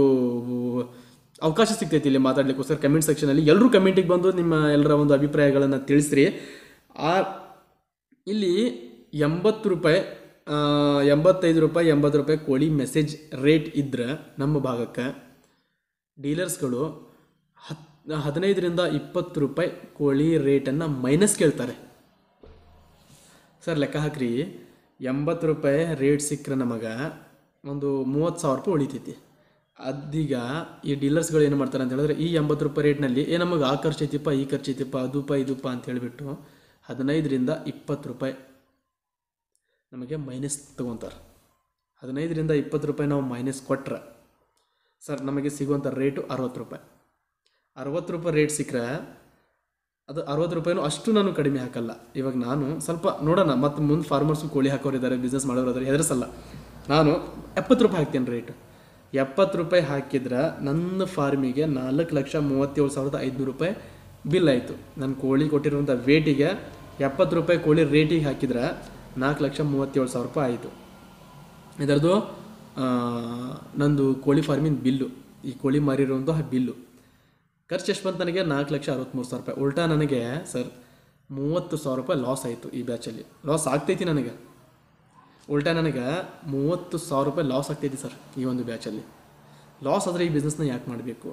ಅವಕಾಶ ಸಿಗ್ತೈತಿ ಇಲ್ಲಿ ಮಾತಾಡ್ಲಿಕ್ಕೋಸ್ಕರ ಕಮೆಂಟ್ ಸೆಕ್ಷನಲ್ಲಿ ಎಲ್ಲರೂ ಕಮೆಂಟಿಗೆ ಬಂದು ನಿಮ್ಮ ಎಲ್ಲರ ಒಂದು ಅಭಿಪ್ರಾಯಗಳನ್ನು ತಿಳಿಸ್ರಿ ಆ ಇಲ್ಲಿ ಎಂಬತ್ತು ರೂಪಾಯಿ ಆ, ಎಂಬತ್ತೈದು ರೂಪಾಯಿ ಎಂಬತ್ತು ರೂಪಾಯಿ ಕೋಳಿ ಮೆಸೇಜ್ ರೇಟ್ ಇದ್ರೆ ನಮ್ಮ ಭಾಗಕ್ಕೆ ಡೀಲರ್ಸ್ಗಳು ಹತ್ ಹದಿನೈದರಿಂದ ಇಪ್ಪತ್ತು ರೂಪಾಯಿ ಕೋಳಿ ರೇಟನ್ನು ಮೈನಸ್ ಕೇಳ್ತಾರೆ ಸರ್ ಲೆಕ್ಕ ಹಾಕ್ರಿ ಎಂಬತ್ತು ರೂಪಾಯಿ ರೇಟ್ ಸಿಕ್ಕರೆ ನಮಗೆ ಒಂದು ಮೂವತ್ತು ಸಾವಿರ ರೂಪಾಯಿ ಉಳಿತೈತಿ ಅದೀಗ ಈ ಡೀಲರ್ಸ್ಗಳು ಏನು ಮಾಡ್ತಾರೆ ಅಂತ ಹೇಳಿದ್ರೆ ಈ ಎಂಬತ್ತು ರೂಪಾಯಿ ರೇಟ್ನಲ್ಲಿ ಏ ನಮಗೆ ಆ ಖರ್ಚು ಐತಿಪ್ಪ ಈ ಖರ್ಚು ಐತಿಪ್ಪ ಅದುಪ್ಪ ಇದುಪ್ಪ ಅಂತ ಹೇಳಿಬಿಟ್ಟು ಹದಿನೈದರಿಂದ ಇಪ್ಪತ್ತು ರೂಪಾಯಿ ನಮಗೆ ಮೈನಸ್ ತೊಗೊತಾರೆ ಹದಿನೈದರಿಂದ ಇಪ್ಪತ್ತು ರೂಪಾಯಿ ನಾವು ಮೈನಸ್ ಕೊಟ್ರೆ ಸರ್ ನಮಗೆ ಸಿಗುವಂಥ ರೇಟು ಅರವತ್ತು ರೂಪಾಯಿ ಅರವತ್ತು ರೂಪಾಯಿ ರೇಟ್ ಸಿಕ್ಕರೆ ಅದು ಅರವತ್ತು ರೂಪಾಯಿನೂ ಅಷ್ಟು ನಾನು ಕಡಿಮೆ ಹಾಕಲ್ಲ ಇವಾಗ ನಾನು ಸ್ವಲ್ಪ ನೋಡೋಣ ಮತ್ತು ಮುಂದೆ ಫಾರ್ಮರ್ಸು ಕೋಳಿ ಹಾಕೋರು ಇದ್ದಾರೆ ಬಿಸ್ನೆಸ್ ಮಾಡೋರು ಇದ್ದಾರೆ ಹೆದರ್ಸಲ್ಲ ನಾನು ಎಪ್ಪತ್ತು ರೂಪಾಯಿ ಹಾಕ್ತೇನೆ ರೇಟ್ ಎಪ್ಪತ್ತು ರೂಪಾಯಿ ಹಾಕಿದ್ರೆ ನನ್ನ ಫಾರ್ಮಿಗೆ ನಾಲ್ಕು ಲಕ್ಷ ಮೂವತ್ತೇಳು ಸಾವಿರದ ಐದುನೂರು ರೂಪಾಯಿ ಬಿಲ್ ಆಯಿತು ನನ್ನ ಕೋಳಿ ಕೊಟ್ಟಿರುವಂಥ ವೇಟಿಗೆ ಎಪ್ಪತ್ತು ರೂಪಾಯಿ ಕೋಳಿ ರೇಟಿಗೆ ಹಾಕಿದ್ರೆ ನಾಲ್ಕು ಲಕ್ಷ ಮೂವತ್ತೇಳು ಸಾವಿರ ರೂಪಾಯಿ ಆಯಿತು ಇದರದು ನಂದು ಕೋಳಿ ಫಾರ್ಮಿನ ಬಿಲ್ಲು ಈ ಕೋಳಿ ಮಾರಿರುವಂತಹ ಬಿಲ್ಲು ಖರ್ಚು ಎಷ್ಟು ಬಂತು ನನಗೆ ನಾಲ್ಕು ಲಕ್ಷ ಅರವತ್ತ್ಮೂರು ಸಾವಿರ ರೂಪಾಯಿ ಉಲ್ಟಾ ನನಗೆ ಸರ್ ಮೂವತ್ತು ಸಾವಿರ ರೂಪಾಯಿ ಲಾಸ್ ಆಯಿತು ಈ ಬ್ಯಾಚಲ್ಲಿ ಲಾಸ್ ಆಗ್ತೈತಿ ನನಗೆ ಉಲ್ಟಾ ನನಗೆ ಮೂವತ್ತು ಸಾವಿರ ರೂಪಾಯಿ ಲಾಸ್ ಆಗ್ತೈತಿ ಸರ್ ಈ ಒಂದು ಬ್ಯಾಚಲ್ಲಿ ಲಾಸ್ ಆದರೆ ಈ ಬಿಸ್ನೆಸ್ನ ಯಾಕೆ ಮಾಡಬೇಕು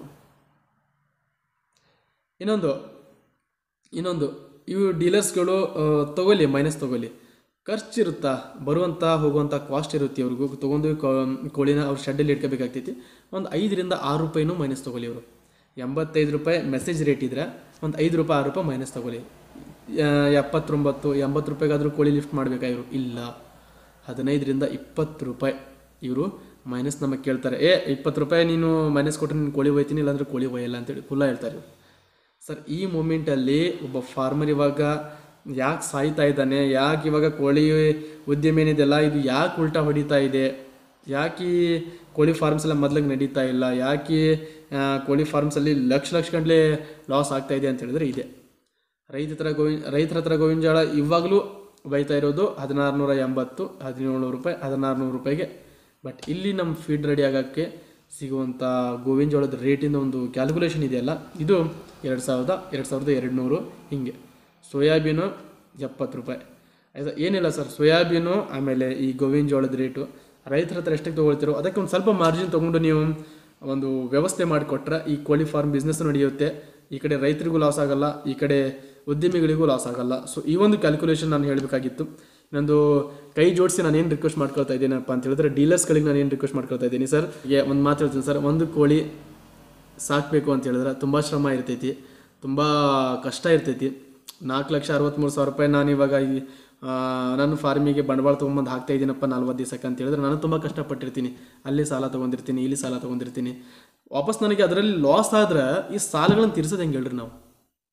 ಇನ್ನೊಂದು ಇನ್ನೊಂದು ಇವು ಡೀಲರ್ಸ್ಗಳು ತಗೊಳ್ಳಿ ಮೈನಸ್ ತಗೊಳ್ಳಿ ಖರ್ಚಿರುತ್ತಾ ಬರುವಂಥ ಹೋಗುವಂಥ ಕಾಸ್ಟ್ ಇರುತ್ತೆ ಅವ್ರಿಗೂ ತೊಗೊಂಡು ಕೋಳಿನ ಅವ್ರ ಶೆಡ್ಡಲ್ಲಿ ಇಟ್ಕೋಬೇಕಾಗ್ತೈತಿ ಒಂದು ಐದರಿಂದ ಆರು ರೂಪಾಯಿನೂ ಮೈನಸ್ ತೊಗೊಳ್ಳಿ ಅವರು ಎಂಬತ್ತೈದು ರೂಪಾಯಿ ಮೆಸೇಜ್ ರೇಟ್ ಇದ್ರೆ ಒಂದು ಐದು ರೂಪಾಯಿ ಆರು ರೂಪಾಯಿ ಮೈನಸ್ ತೊಗೊಳ್ಳಿ ಎಪ್ಪತ್ತೊಂಬತ್ತು ಎಂಬತ್ತು ರೂಪಾಯಿಗಾದರೂ ಕೋಳಿ ಲಿಫ್ಟ್ ಮಾಡಬೇಕಾ ಇವರು ಇಲ್ಲ ಹದಿನೈದರಿಂದ ಇಪ್ಪತ್ತು ರೂಪಾಯಿ ಇವರು ಮೈನಸ್ ನಮಗೆ ಕೇಳ್ತಾರೆ ಏ ಇಪ್ಪತ್ತು ರೂಪಾಯಿ ನೀನು ಮೈನಸ್ ಕೊಟ್ಟರೆ ನೀನು ಕೋಳಿ ಒಯ್ತೀನಿ ಇಲ್ಲಾಂದ್ರೆ ಕೋಳಿ ಒಯ್ಯಲ್ಲ ಅಂತೇಳಿ ಫುಲ್ಲ ಹೇಳ್ತಾರೆ ಇವ್ರು ಸರ್ ಈ ಮೂಮೆಂಟಲ್ಲಿ ಒಬ್ಬ ಫಾರ್ಮರ್ ಇವಾಗ ಯಾಕೆ ಸಾಯ್ತಾ ಇದ್ದಾನೆ ಯಾಕೆ ಇವಾಗ ಕೋಳಿ ಉದ್ಯಮ ಏನಿದೆಯಲ್ಲ ಇದು ಯಾಕೆ ಉಲ್ಟಾ ಹೊಡಿತಾ ಇದೆ ಯಾಕೆ ಈ ಕೋಳಿ ಫಾರ್ಮ್ಸ್ ಎಲ್ಲ ಮೊದ್ಲಿಗೆ ನಡೀತಾ ಇಲ್ಲ ಯಾಕೆ ಆ, ಕೋಳಿ ಫಾರ್ಮ್ಸಲ್ಲಿ ಲಕ್ಷ ಲಕ್ಷ ಗಂಟಲೆ ಲಾಸ್ ಆಗ್ತಾ ಇದೆ ಅಂತ ಹೇಳಿದ್ರೆ ಇದೆ ರೈತ ಹತ್ರ ಗೋವಿಂದ ರೈತರ ಹತ್ರ ಗೋವಿನ ಜೋಳ ಇವಾಗಲೂ ಬೈತಾ ಇರೋದು ಹದಿನಾರು ನೂರ ಎಂಬತ್ತು ಹದಿನೇಳು ರೂಪಾಯಿ ಹದಿನಾರು ನೂರು ರೂಪಾಯಿಗೆ ಬಟ್ ಇಲ್ಲಿ ನಮ್ಮ ಫೀಡ್ ರೆಡಿ ಆಗೋಕ್ಕೆ ಸಿಗುವಂಥ ಗೋವಿನ ಜೋಳದ ರೇಟಿಂದ ಒಂದು ಕ್ಯಾಲ್ಕುಲೇಷನ್ ಇದೆಯಲ್ಲ ಇದು ಎರಡು ಸಾವಿರದ ಎರಡು ಸಾವಿರದ ಎರಡು ನೂರು ಹೀಗೆ ಸೋಯಾಬೀನು ಎಪ್ಪತ್ತು ರೂಪಾಯಿ ಆಯ್ತಾ ಏನಿಲ್ಲ ಸರ್ ಸೋಯಾಬೀನು ಆಮೇಲೆ ಈ ಗೋವಿನ ಜೋಳದ ರೇಟು ರೈತರ ಹತ್ರ ಎಷ್ಟಕ್ಕೆ ತೊಗೊಳ್ತಿರೋ ಅದಕ್ಕೆ ಒಂದು ಸ್ವಲ್ಪ ಮಾರ್ಜಿನ್ ತೊಗೊಂಡು ನೀವು ಒಂದು ವ್ಯವಸ್ಥೆ ಮಾಡಿಕೊಟ್ರೆ ಈ ಕೋಳಿ ಫಾರ್ಮ್ ಬಿಸ್ನೆಸ್ ನಡೆಯುತ್ತೆ ಈ ಕಡೆ ರೈತರಿಗೂ ಲಾಸ್ ಆಗಲ್ಲ ಈ ಕಡೆ ಉದ್ಯಮಿಗಳಿಗೂ ಲಾಸ್ ಆಗಲ್ಲ ಸೊ ಈ ಒಂದು ಕ್ಯಾಲ್ಕುಲೇಷನ್ ನಾನು ಹೇಳಬೇಕಾಗಿತ್ತು ನಂದು ಕೈ ಜೋಡಿಸಿ ನಾನು ಏನು ರಿಕ್ವೆಸ್ಟ್ ಮಾಡ್ಕೊಳ್ತಾ ಇದ್ದೀನಪ್ಪ ಅಂತ ಹೇಳಿದ್ರೆ ಡೀಲರ್ಸ್ಗಳಿಗೆ ನಾನು ಏನು ರಿಕ್ವೆಸ್ಟ್ ಮಾಡ್ಕೊಳ್ತಾ ಇದ್ದೀನಿ ಸರ್ ಒಂದು ಮಾತು ಹೇಳ್ತೀನಿ ಸರ್ ಒಂದು ಕೋಳಿ ಸಾಕಬೇಕು ಅಂತ ಹೇಳಿದ್ರೆ ತುಂಬ ಶ್ರಮ ಇರ್ತೈತಿ ತುಂಬ ಕಷ್ಟ ಇರ್ತೈತಿ ನಾಲ್ಕು ಲಕ್ಷ ಅರವತ್ತ್ಮೂರು ಸಾವಿರ ರೂಪಾಯಿ ನಾನು ಇವಾಗ ಈ ಆ, ನನ್ನ ಫಾರ್ಮಿಗೆ ಬಂಡವಾಳ ತೊಗೊಂಬಂದು ಹಾಕ್ತಾ ಇದ್ದೀನಪ್ಪ ನಲ್ವತ್ತು ದಿವಸಕ್ಕೆ ಅಂತ ಹೇಳಿದ್ರೆ ನಾನು ತುಂಬ ಕಷ್ಟಪಟ್ಟಿರ್ತೀನಿ ಅಲ್ಲಿ ಸಾಲ ತೊಗೊಂಡಿರ್ತೀನಿ ಇಲ್ಲಿ ಸಾಲ ತೊಗೊಂಡಿರ್ತೀನಿ ವಾಪಸ್ ನನಗೆ ಅದರಲ್ಲಿ ಲಾಸ್ ಆದ್ರೆ ಈ ಸಾಲಗಳನ್ನು ತೀರ್ಸೋದು ಹೆಂಗೆ ಹೇಳ್ರಿ ನಾವು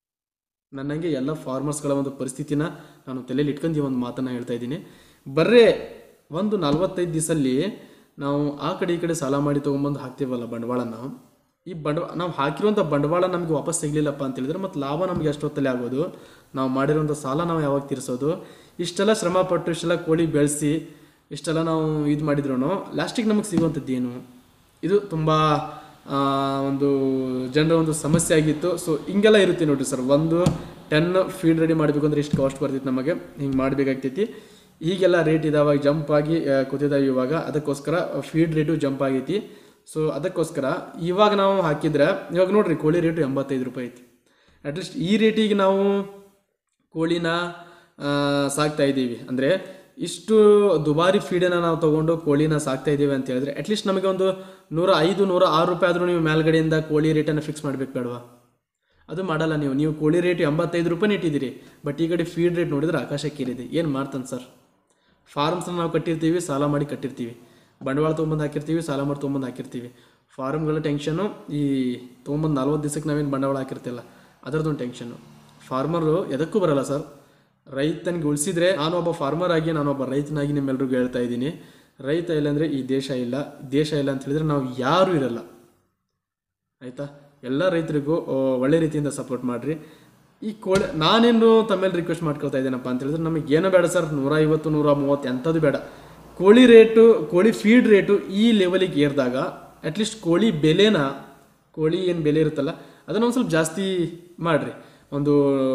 ನನ್ನಂಗೆ ಎಲ್ಲ ಫಾರ್ಮರ್ಸ್ಗಳ ಒಂದು ಪರಿಸ್ಥಿತಿನ ನಾನು ತಲೆಯಲ್ಲಿ ಇಟ್ಕೊಂಡು ಈ ಒಂದು ಮಾತನ್ನು ಹೇಳ್ತಾ ಇದ್ದೀನಿ ಬರ್ರೇ ಒಂದು ನಲ್ವತ್ತೈದು ದಿವಸಲ್ಲಿ ನಾವು ಆ ಕಡೆ ಈ ಕಡೆ ಸಾಲ ಮಾಡಿ ತೊಗೊಂಬಂದು ಹಾಕ್ತೀವಲ್ಲ ಬಂಡವಾಳನ ಈ ಬಂಡವಾಳ ನಾವು ಹಾಕಿರುವಂಥ ಬಂಡವಾಳ ನಮಗೆ ವಾಪಸ್ ಸಿಗಲಿಲ್ಲಪ್ಪ ಅಂತ ಹೇಳಿದ್ರೆ ಮತ್ತು ಲಾಭ ನಮಗೆ ಎಷ್ಟೊತ್ತಲ್ಲಿ ಆಗೋದು ನಾವು ಮಾಡಿರುವಂಥ ಸಾಲ ನಾವು ಯಾವಾಗ ತೀರಿಸೋದು ಇಷ್ಟೆಲ್ಲ ಶ್ರಮ ಪಟ್ಟು ಇಷ್ಟೆಲ್ಲ ಕೋಳಿ ಬೆಳೆಸಿ ಇಷ್ಟೆಲ್ಲ ನಾವು ಇದು ಮಾಡಿದ್ರು ಲಾಸ್ಟಿಗೆ ನಮಗೆ ಸಿಗುವಂಥದ್ದು ಏನು ಇದು ತುಂಬ ಆ, ಒಂದು ಜನರ ಒಂದು ಸಮಸ್ಯೆ ಆಗಿತ್ತು ಸೊ ಹಿಂಗೆಲ್ಲ ಇರುತ್ತೆ ನೋಡ್ರಿ ಸರ್ ಒಂದು ಟೆನ್ ಫೀಡ್ ರೆಡಿ ಮಾಡಬೇಕು ಅಂದ್ರೆ ಇಷ್ಟು ಕಾಸ್ಟ್ ಬರ್ತಿತ್ತು ನಮಗೆ ಹಿಂಗೆ ಮಾಡಬೇಕಾಗ್ತೈತಿ ಈಗೆಲ್ಲ ರೇಟ್ ಇದಾವಾಗ ಜಂಪ್ ಆಗಿ ಆ, ಕೂತಿದಾವೆ ಇವಾಗ ಅದಕ್ಕೋಸ್ಕರ ಫೀಡ್ ರೇಟು ಜಂಪ್ ಆಗೈತಿ ಸೊ ಅದಕ್ಕೋಸ್ಕರ ಇವಾಗ ನಾವು ಹಾಕಿದ್ರೆ ಇವಾಗ ನೋಡ್ರಿ ಕೋಳಿ ರೇಟು ಎಂಬತ್ತೈದು ರೂಪಾಯಿ ಐತಿ ಅಟ್ಲೀಸ್ಟ್ ಈ ರೇಟಿಗೆ ನಾವು ಕೋಳಿನ ಆ, ಸಾಕ್ತಾ ಇದ್ದೀವಿ ಅಂದರೆ ಇಷ್ಟು ದುಬಾರಿ ಫೀಡನ್ನು ನಾವು ತೊಗೊಂಡು ಕೋಳಿನ ಸಾಕ್ತಾ ಇದ್ದೀವಿ ಅಂತ ಹೇಳಿದ್ರೆ ಅಟ್ಲೀಸ್ಟ್ ನಮಗೆ ಒಂದು ನೂರ ಐದು ನೂರ ಆರು ರೂಪಾಯಿ ಆದರೂ ನೀವು ಮೇಲ್ಗಡೆಯಿಂದ ಕೋಳಿ ರೇಟನ್ನು ಫಿಕ್ಸ್ ಮಾಡಬೇಕು ಬೇಡವಾ ಅದು ಮಾಡಲ್ಲ ನೀವು ನೀವು ಕೋಳಿ ರೇಟ್ ಎಂಬತ್ತೈದು ರೂಪಾಯಿ ಇಟ್ಟಿದ್ದೀರಿ ಬಟ್ ಈ ಕಡೆ ಫೀಡ್ ರೇಟ್ ನೋಡಿದ್ರೆ ಆಕಾಶಕ್ಕೇರಿದೆ ಏನು ಮಾಡ್ತಾನೆ ಸರ್ ಫಾರ್ಮ್ಸ್ನ ನಾವು ಕಟ್ಟಿರ್ತೀವಿ ಸಾಲ ಮಾಡಿ ಕಟ್ಟಿರ್ತೀವಿ ಬಂಡವಾಳ ತೊಗೊಂಬಂದು ಹಾಕಿರ್ತೀವಿ ಸಾಲ ಮಾಡಿ ತೊಗೊಂಬಂದು ಹಾಕಿರ್ತೀವಿ ಫಾರ್ಮ್ಗಳ ಟೆನ್ಷನು ಈ ತೊಗೊಂಬಂದು ನಲ್ವತ್ತು ದಿವಸಕ್ಕೆ ನಾವೇನು ಬಂಡವಾಳ ಹಾಕಿರ್ತಿಲ್ಲ ಅದರದ್ದೊಂದು ಟೆನ್ಷನ್ನು ಫಾರ್ಮರು ಎದಕ್ಕೂ ಬರಲ್ಲ ಸರ್ ರೈತನಿಗೆ ಉಳಿಸಿದ್ರೆ ನಾನು ಒಬ್ಬ ಫಾರ್ಮರ್ ಆಗಿ ನಾನು ಒಬ್ಬ ರೈತನಾಗಿ ನಿಮ್ಮೆಲ್ರಿಗೂ ಹೇಳ್ತಾ ಇದ್ದೀನಿ ರೈತ ಇಲ್ಲ ಅಂದರೆ ಈ ದೇಶ ಇಲ್ಲ ದೇಶ ಇಲ್ಲ ಅಂತ ಹೇಳಿದ್ರೆ ನಾವು ಯಾರೂ ಇರಲ್ಲ ಆಯಿತಾ ಎಲ್ಲ ರೈತರಿಗೂ ಆ, ಒಳ್ಳೆ ರೀತಿಯಿಂದ ಸಪೋರ್ಟ್ ಮಾಡಿರಿ ಈ ಕೋಳಿ ನಾನೇನು ತಮ್ಮೇಲೆ ರಿಕ್ವೆಸ್ಟ್ ಮಾಡ್ಕೊಳ್ತಾ ಇದ್ದೀನಪ್ಪ ಅಂತ ಹೇಳಿದ್ರೆ ನಮಗೆ ಏನೂ ಬೇಡ ಸರ್ ನೂರ ಐವತ್ತು ನೂರ ಮೂವತ್ತು ಎಂಥದ್ದು ಬೇಡ ಕೋಳಿ ರೇಟು ಕೋಳಿ ಫೀಡ್ ರೇಟು ಈ ಲೆವೆಲಿಗೆ ಏರಿದಾಗ ಅಟ್ಲೀಸ್ಟ್ ಕೋಳಿ ಬೆಲೆನ ಕೋಳಿ ಏನು ಬೆಲೆ ಇರುತ್ತಲ್ಲ ಅದನ್ನು ಒಂದು ಸ್ವಲ್ಪ ಜಾಸ್ತಿ ಮಾಡಿರಿ ಒಂದು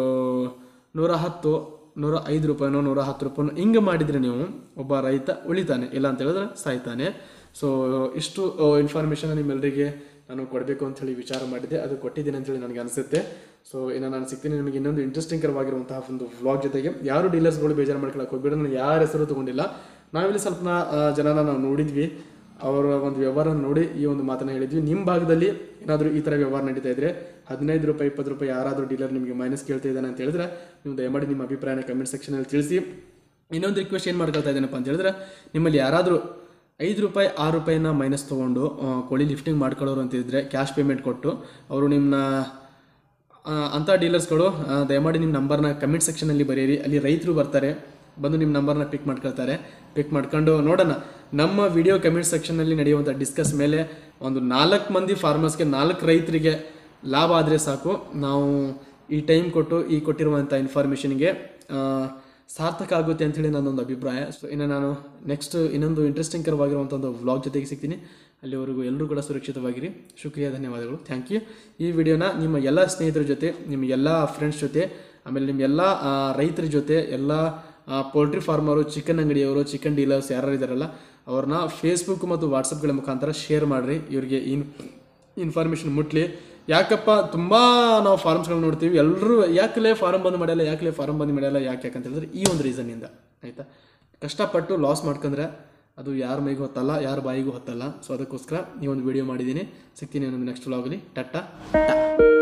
ನೂರ ಹತ್ತು ನೂರ ಐದು ರೂಪಾಯಿನೋ ನೂರ ಹತ್ತು ರೂಪಾಯಿನೋ ಹಿಂಗೆ ಮಾಡಿದರೆ ನೀವು ಒಬ್ಬ ರೈತ ಉಳಿತಾನೆ ಇಲ್ಲ ಅಂತ ಹೇಳಿದ್ರೆ ಸಾಯ್ತಾನೆ ಸೊ ಇಷ್ಟು ಇನ್ಫಾರ್ಮೇಷನ್ ನಿಮ್ಮೆಲ್ಲರಿಗೆ ನಾನು ಕೊಡಬೇಕು ಅಂತ ಹೇಳಿ ವಿಚಾರ ಮಾಡಿದ್ದೆ ಅದು ಕೊಟ್ಟಿದ್ದೀನಿ ಅಂತೇಳಿ ನನಗೆ ಅನಿಸುತ್ತೆ ಸೊ ಇನ್ನು ನಾನು ಸಿಗ್ತೀನಿ ನಿಮಗೆ ಇನ್ನೊಂದು ಇಂಟ್ರೆಸ್ಟಿಂಗ್ ಕರವಾಗಿರುವಂತಹ ಒಂದು ವ್ಲಾಗ್ ಜೊತೆಗೆ ಯಾರು ಡೀಲರ್ಸ್ಗಳು ಬೇಜಾರು ಮಾಡ್ಕೊಳಕ್ಕೆ ಹೋಗ್ಬೇಡ ನಾನು ಯಾರ ಹೆಸರು ತಗೊಂಡಿಲ್ಲ ನಾವಿಲ್ಲಿ ಸ್ವಲ್ಪ ನಾ- ಆ, ಜನನ ನಾವು ನೋಡಿದ್ವಿ ಅವರ ಒಂದು ವ್ಯವಹಾರ ನೋಡಿ ಈ ಒಂದು ಮಾತನ್ನ ಹೇಳಿದ್ವಿ ನಿಮ್ಮ ಭಾಗದಲ್ಲಿ ಏನಾದರೂ ಈ ಥರ ವ್ಯವಹಾರ ನಡೀತಾ ಇದ್ರೆ ಹದಿನೈದು ರೂಪಾಯಿ ಇಪ್ಪತ್ತು ರೂಪಾಯಿ ಯಾರಾದರೂ ಡೀಲರ್ ನಿಮಗೆ ಮೈನಸ್ ಕೇಳ್ತಾ ಇದ್ದಾನೆ ಅಂತ ಹೇಳಿದ್ರೆ ನೀವು ದಯಮಾಡಿ ನಿಮ್ಮ ಅಭಿಪ್ರಾಯನ ಕಮೆಂಟ್ ಸೆಕ್ಷನಲ್ಲಿ ತಿಳಿಸಿ ಇನ್ನೊಂದು ರಿಕ್ವೆಸ್ಟ್ ಏನು ಮಾಡ್ಕೊಳ್ತಾ ಇದ್ದೇನಪ್ಪ ಅಂತ ಹೇಳಿದ್ರೆ ನಿಮ್ಮಲ್ಲಿ ಯಾರಾದರೂ ಐದು ರೂಪಾಯಿ ಆರು ರೂಪಾಯಿನ ಮೈನಸ್ ತೊಗೊಂಡು ಆ, ಕೋಳಿ ಲಿಫ್ಟಿಂಗ್ ಮಾಡ್ಕೊಳ್ಳೋರು ಅಂತ ಇದ್ದರೆ ಕ್ಯಾಶ್ ಪೇಮೆಂಟ್ ಕೊಟ್ಟು ಅವರು ನಿಮ್ಮನ್ನ ಆ, ಅಂಥ ಡೀಲರ್ಸ್ಗಳು ಆ, ದಯಮಾಡಿ ನಿಮ್ಮ ನಂಬರ್ನ ಕಮೆಂಟ್ ಸೆಕ್ಷನಲ್ಲಿ ಬರೆಯಿರಿ ಅಲ್ಲಿ ರೈತರು ಬರ್ತಾರೆ ಬಂದು ನಿಮ್ಮ ನಂಬರ್ನ ಪಿಕ್ ಮಾಡ್ಕೊಳ್ತಾರೆ ಪಿಕ್ ಮಾಡ್ಕೊಂಡು ನೋಡೋಣ ನಮ್ಮ ವಿಡಿಯೋ ಕಮೆಂಟ್ ಸೆಕ್ಷನಲ್ಲಿ ನಡೆಯುವಂಥ ಡಿಸ್ಕಸ್ ಮೇಲೆ ಒಂದು ನಾಲ್ಕು ಮಂದಿ ಫಾರ್ಮರ್ಸ್ಗೆ ನಾಲ್ಕು ರೈತರಿಗೆ ಲಾಭ ಆದರೆ ಸಾಕು ನಾವು ಈ ಟೈಮ್ ಕೊಟ್ಟು ಈ ಕೊಟ್ಟಿರುವಂಥ ಇನ್ಫಾರ್ಮೇಷನ್ಗೆ ಸಾರ್ಥಕ ಆಗುತ್ತೆ ಅಂಥೇಳಿ ನನ್ನೊಂದು ಅಭಿಪ್ರಾಯ ಸೊ ಇನ್ನು ನಾನು ನೆಕ್ಸ್ಟ್ ಇನ್ನೊಂದು ಇಂಟ್ರೆಸ್ಟಿಂಗ್ ಕರವಾಗಿರುವಂಥ ಒಂದು ವ್ಲಾಗ್ ಜೊತೆಗೆ ಸಿಗ್ತೀನಿ ಅಲ್ಲಿವರೆಗೂ ಎಲ್ಲರೂ ಕೂಡ ಸುರಕ್ಷಿತವಾಗಿರಿ ಶುಕ್ರಿಯಾ ಧನ್ಯವಾದಗಳು ಥ್ಯಾಂಕ್ ಯು ಈ ವಿಡಿಯೋನ ನಿಮ್ಮ ಎಲ್ಲ ಸ್ನೇಹಿತರ ಜೊತೆ ನಿಮ್ಮ ಎಲ್ಲ ಫ್ರೆಂಡ್ಸ್ ಜೊತೆ ಆಮೇಲೆ ನಿಮ್ಮ ಎಲ್ಲ ಆ, ರೈತರ ಜೊತೆ ಎಲ್ಲ ಪೋಲ್ಟ್ರಿ ಫಾರ್ಮರು ಚಿಕನ್ ಅಂಗಡಿಯವರು ಚಿಕನ್ ಡೀಲರ್ಸ್ ಯಾರು ಇದ್ದಾರಲ್ಲ ಅವ್ರನ್ನ ಫೇಸ್ಬುಕ್ ಮತ್ತು ವಾಟ್ಸಪ್ಗಳ ಮುಖಾಂತರ ಶೇರ್ ಮಾಡಿರಿ ಇವರಿಗೆ ಇನ್ ಇನ್ಫಾರ್ಮೇಷನ್ ಮುಟ್ಲಿ ಯಾಕಪ್ಪ ತುಂಬ ನಾವು ಫಾರ್ಮ್ಸ್ಗಳು ನೋಡ್ತೀವಿ ಎಲ್ಲರೂ ಯಾಕಲೇ ಫಾರ್ಮ್ ಬಂದ್ ಮಾಡ್ಯಲ್ಲ ಯಾಕಲೇ ಫಾರ್ಮ್ ಬಂದ್ ಮಾಡ್ಯಲ್ಲ ಯಾಕೆ ಯಾಕಂತ ಹೇಳಿದ್ರೆ ಈ ಒಂದು ರೀಸನ್ನಿಂದ ಆಯಿತಾ ಕಷ್ಟಪಟ್ಟು ಲಾಸ್ ಮಾಡ್ಕೊಂಡ್ರೆ ಅದು ಯಾರ ಮೈಗೂ ಹೊತ್ತಲ್ಲ ಯಾರ ಬಾಯಿಗೂ ಹೊತ್ತಲ್ಲ ಸೊ ಅದಕ್ಕೋಸ್ಕರ ಈ ಒಂದು ವಿಡಿಯೋ ಮಾಡಿದ್ದೀನಿ ಸಿಗ್ತೀನಿ ಇನ್ನೊಂದು ನೆಕ್ಸ್ಟ್ ವ್ಲಾಗಲ್ಲಿ ಟಟ್ಟ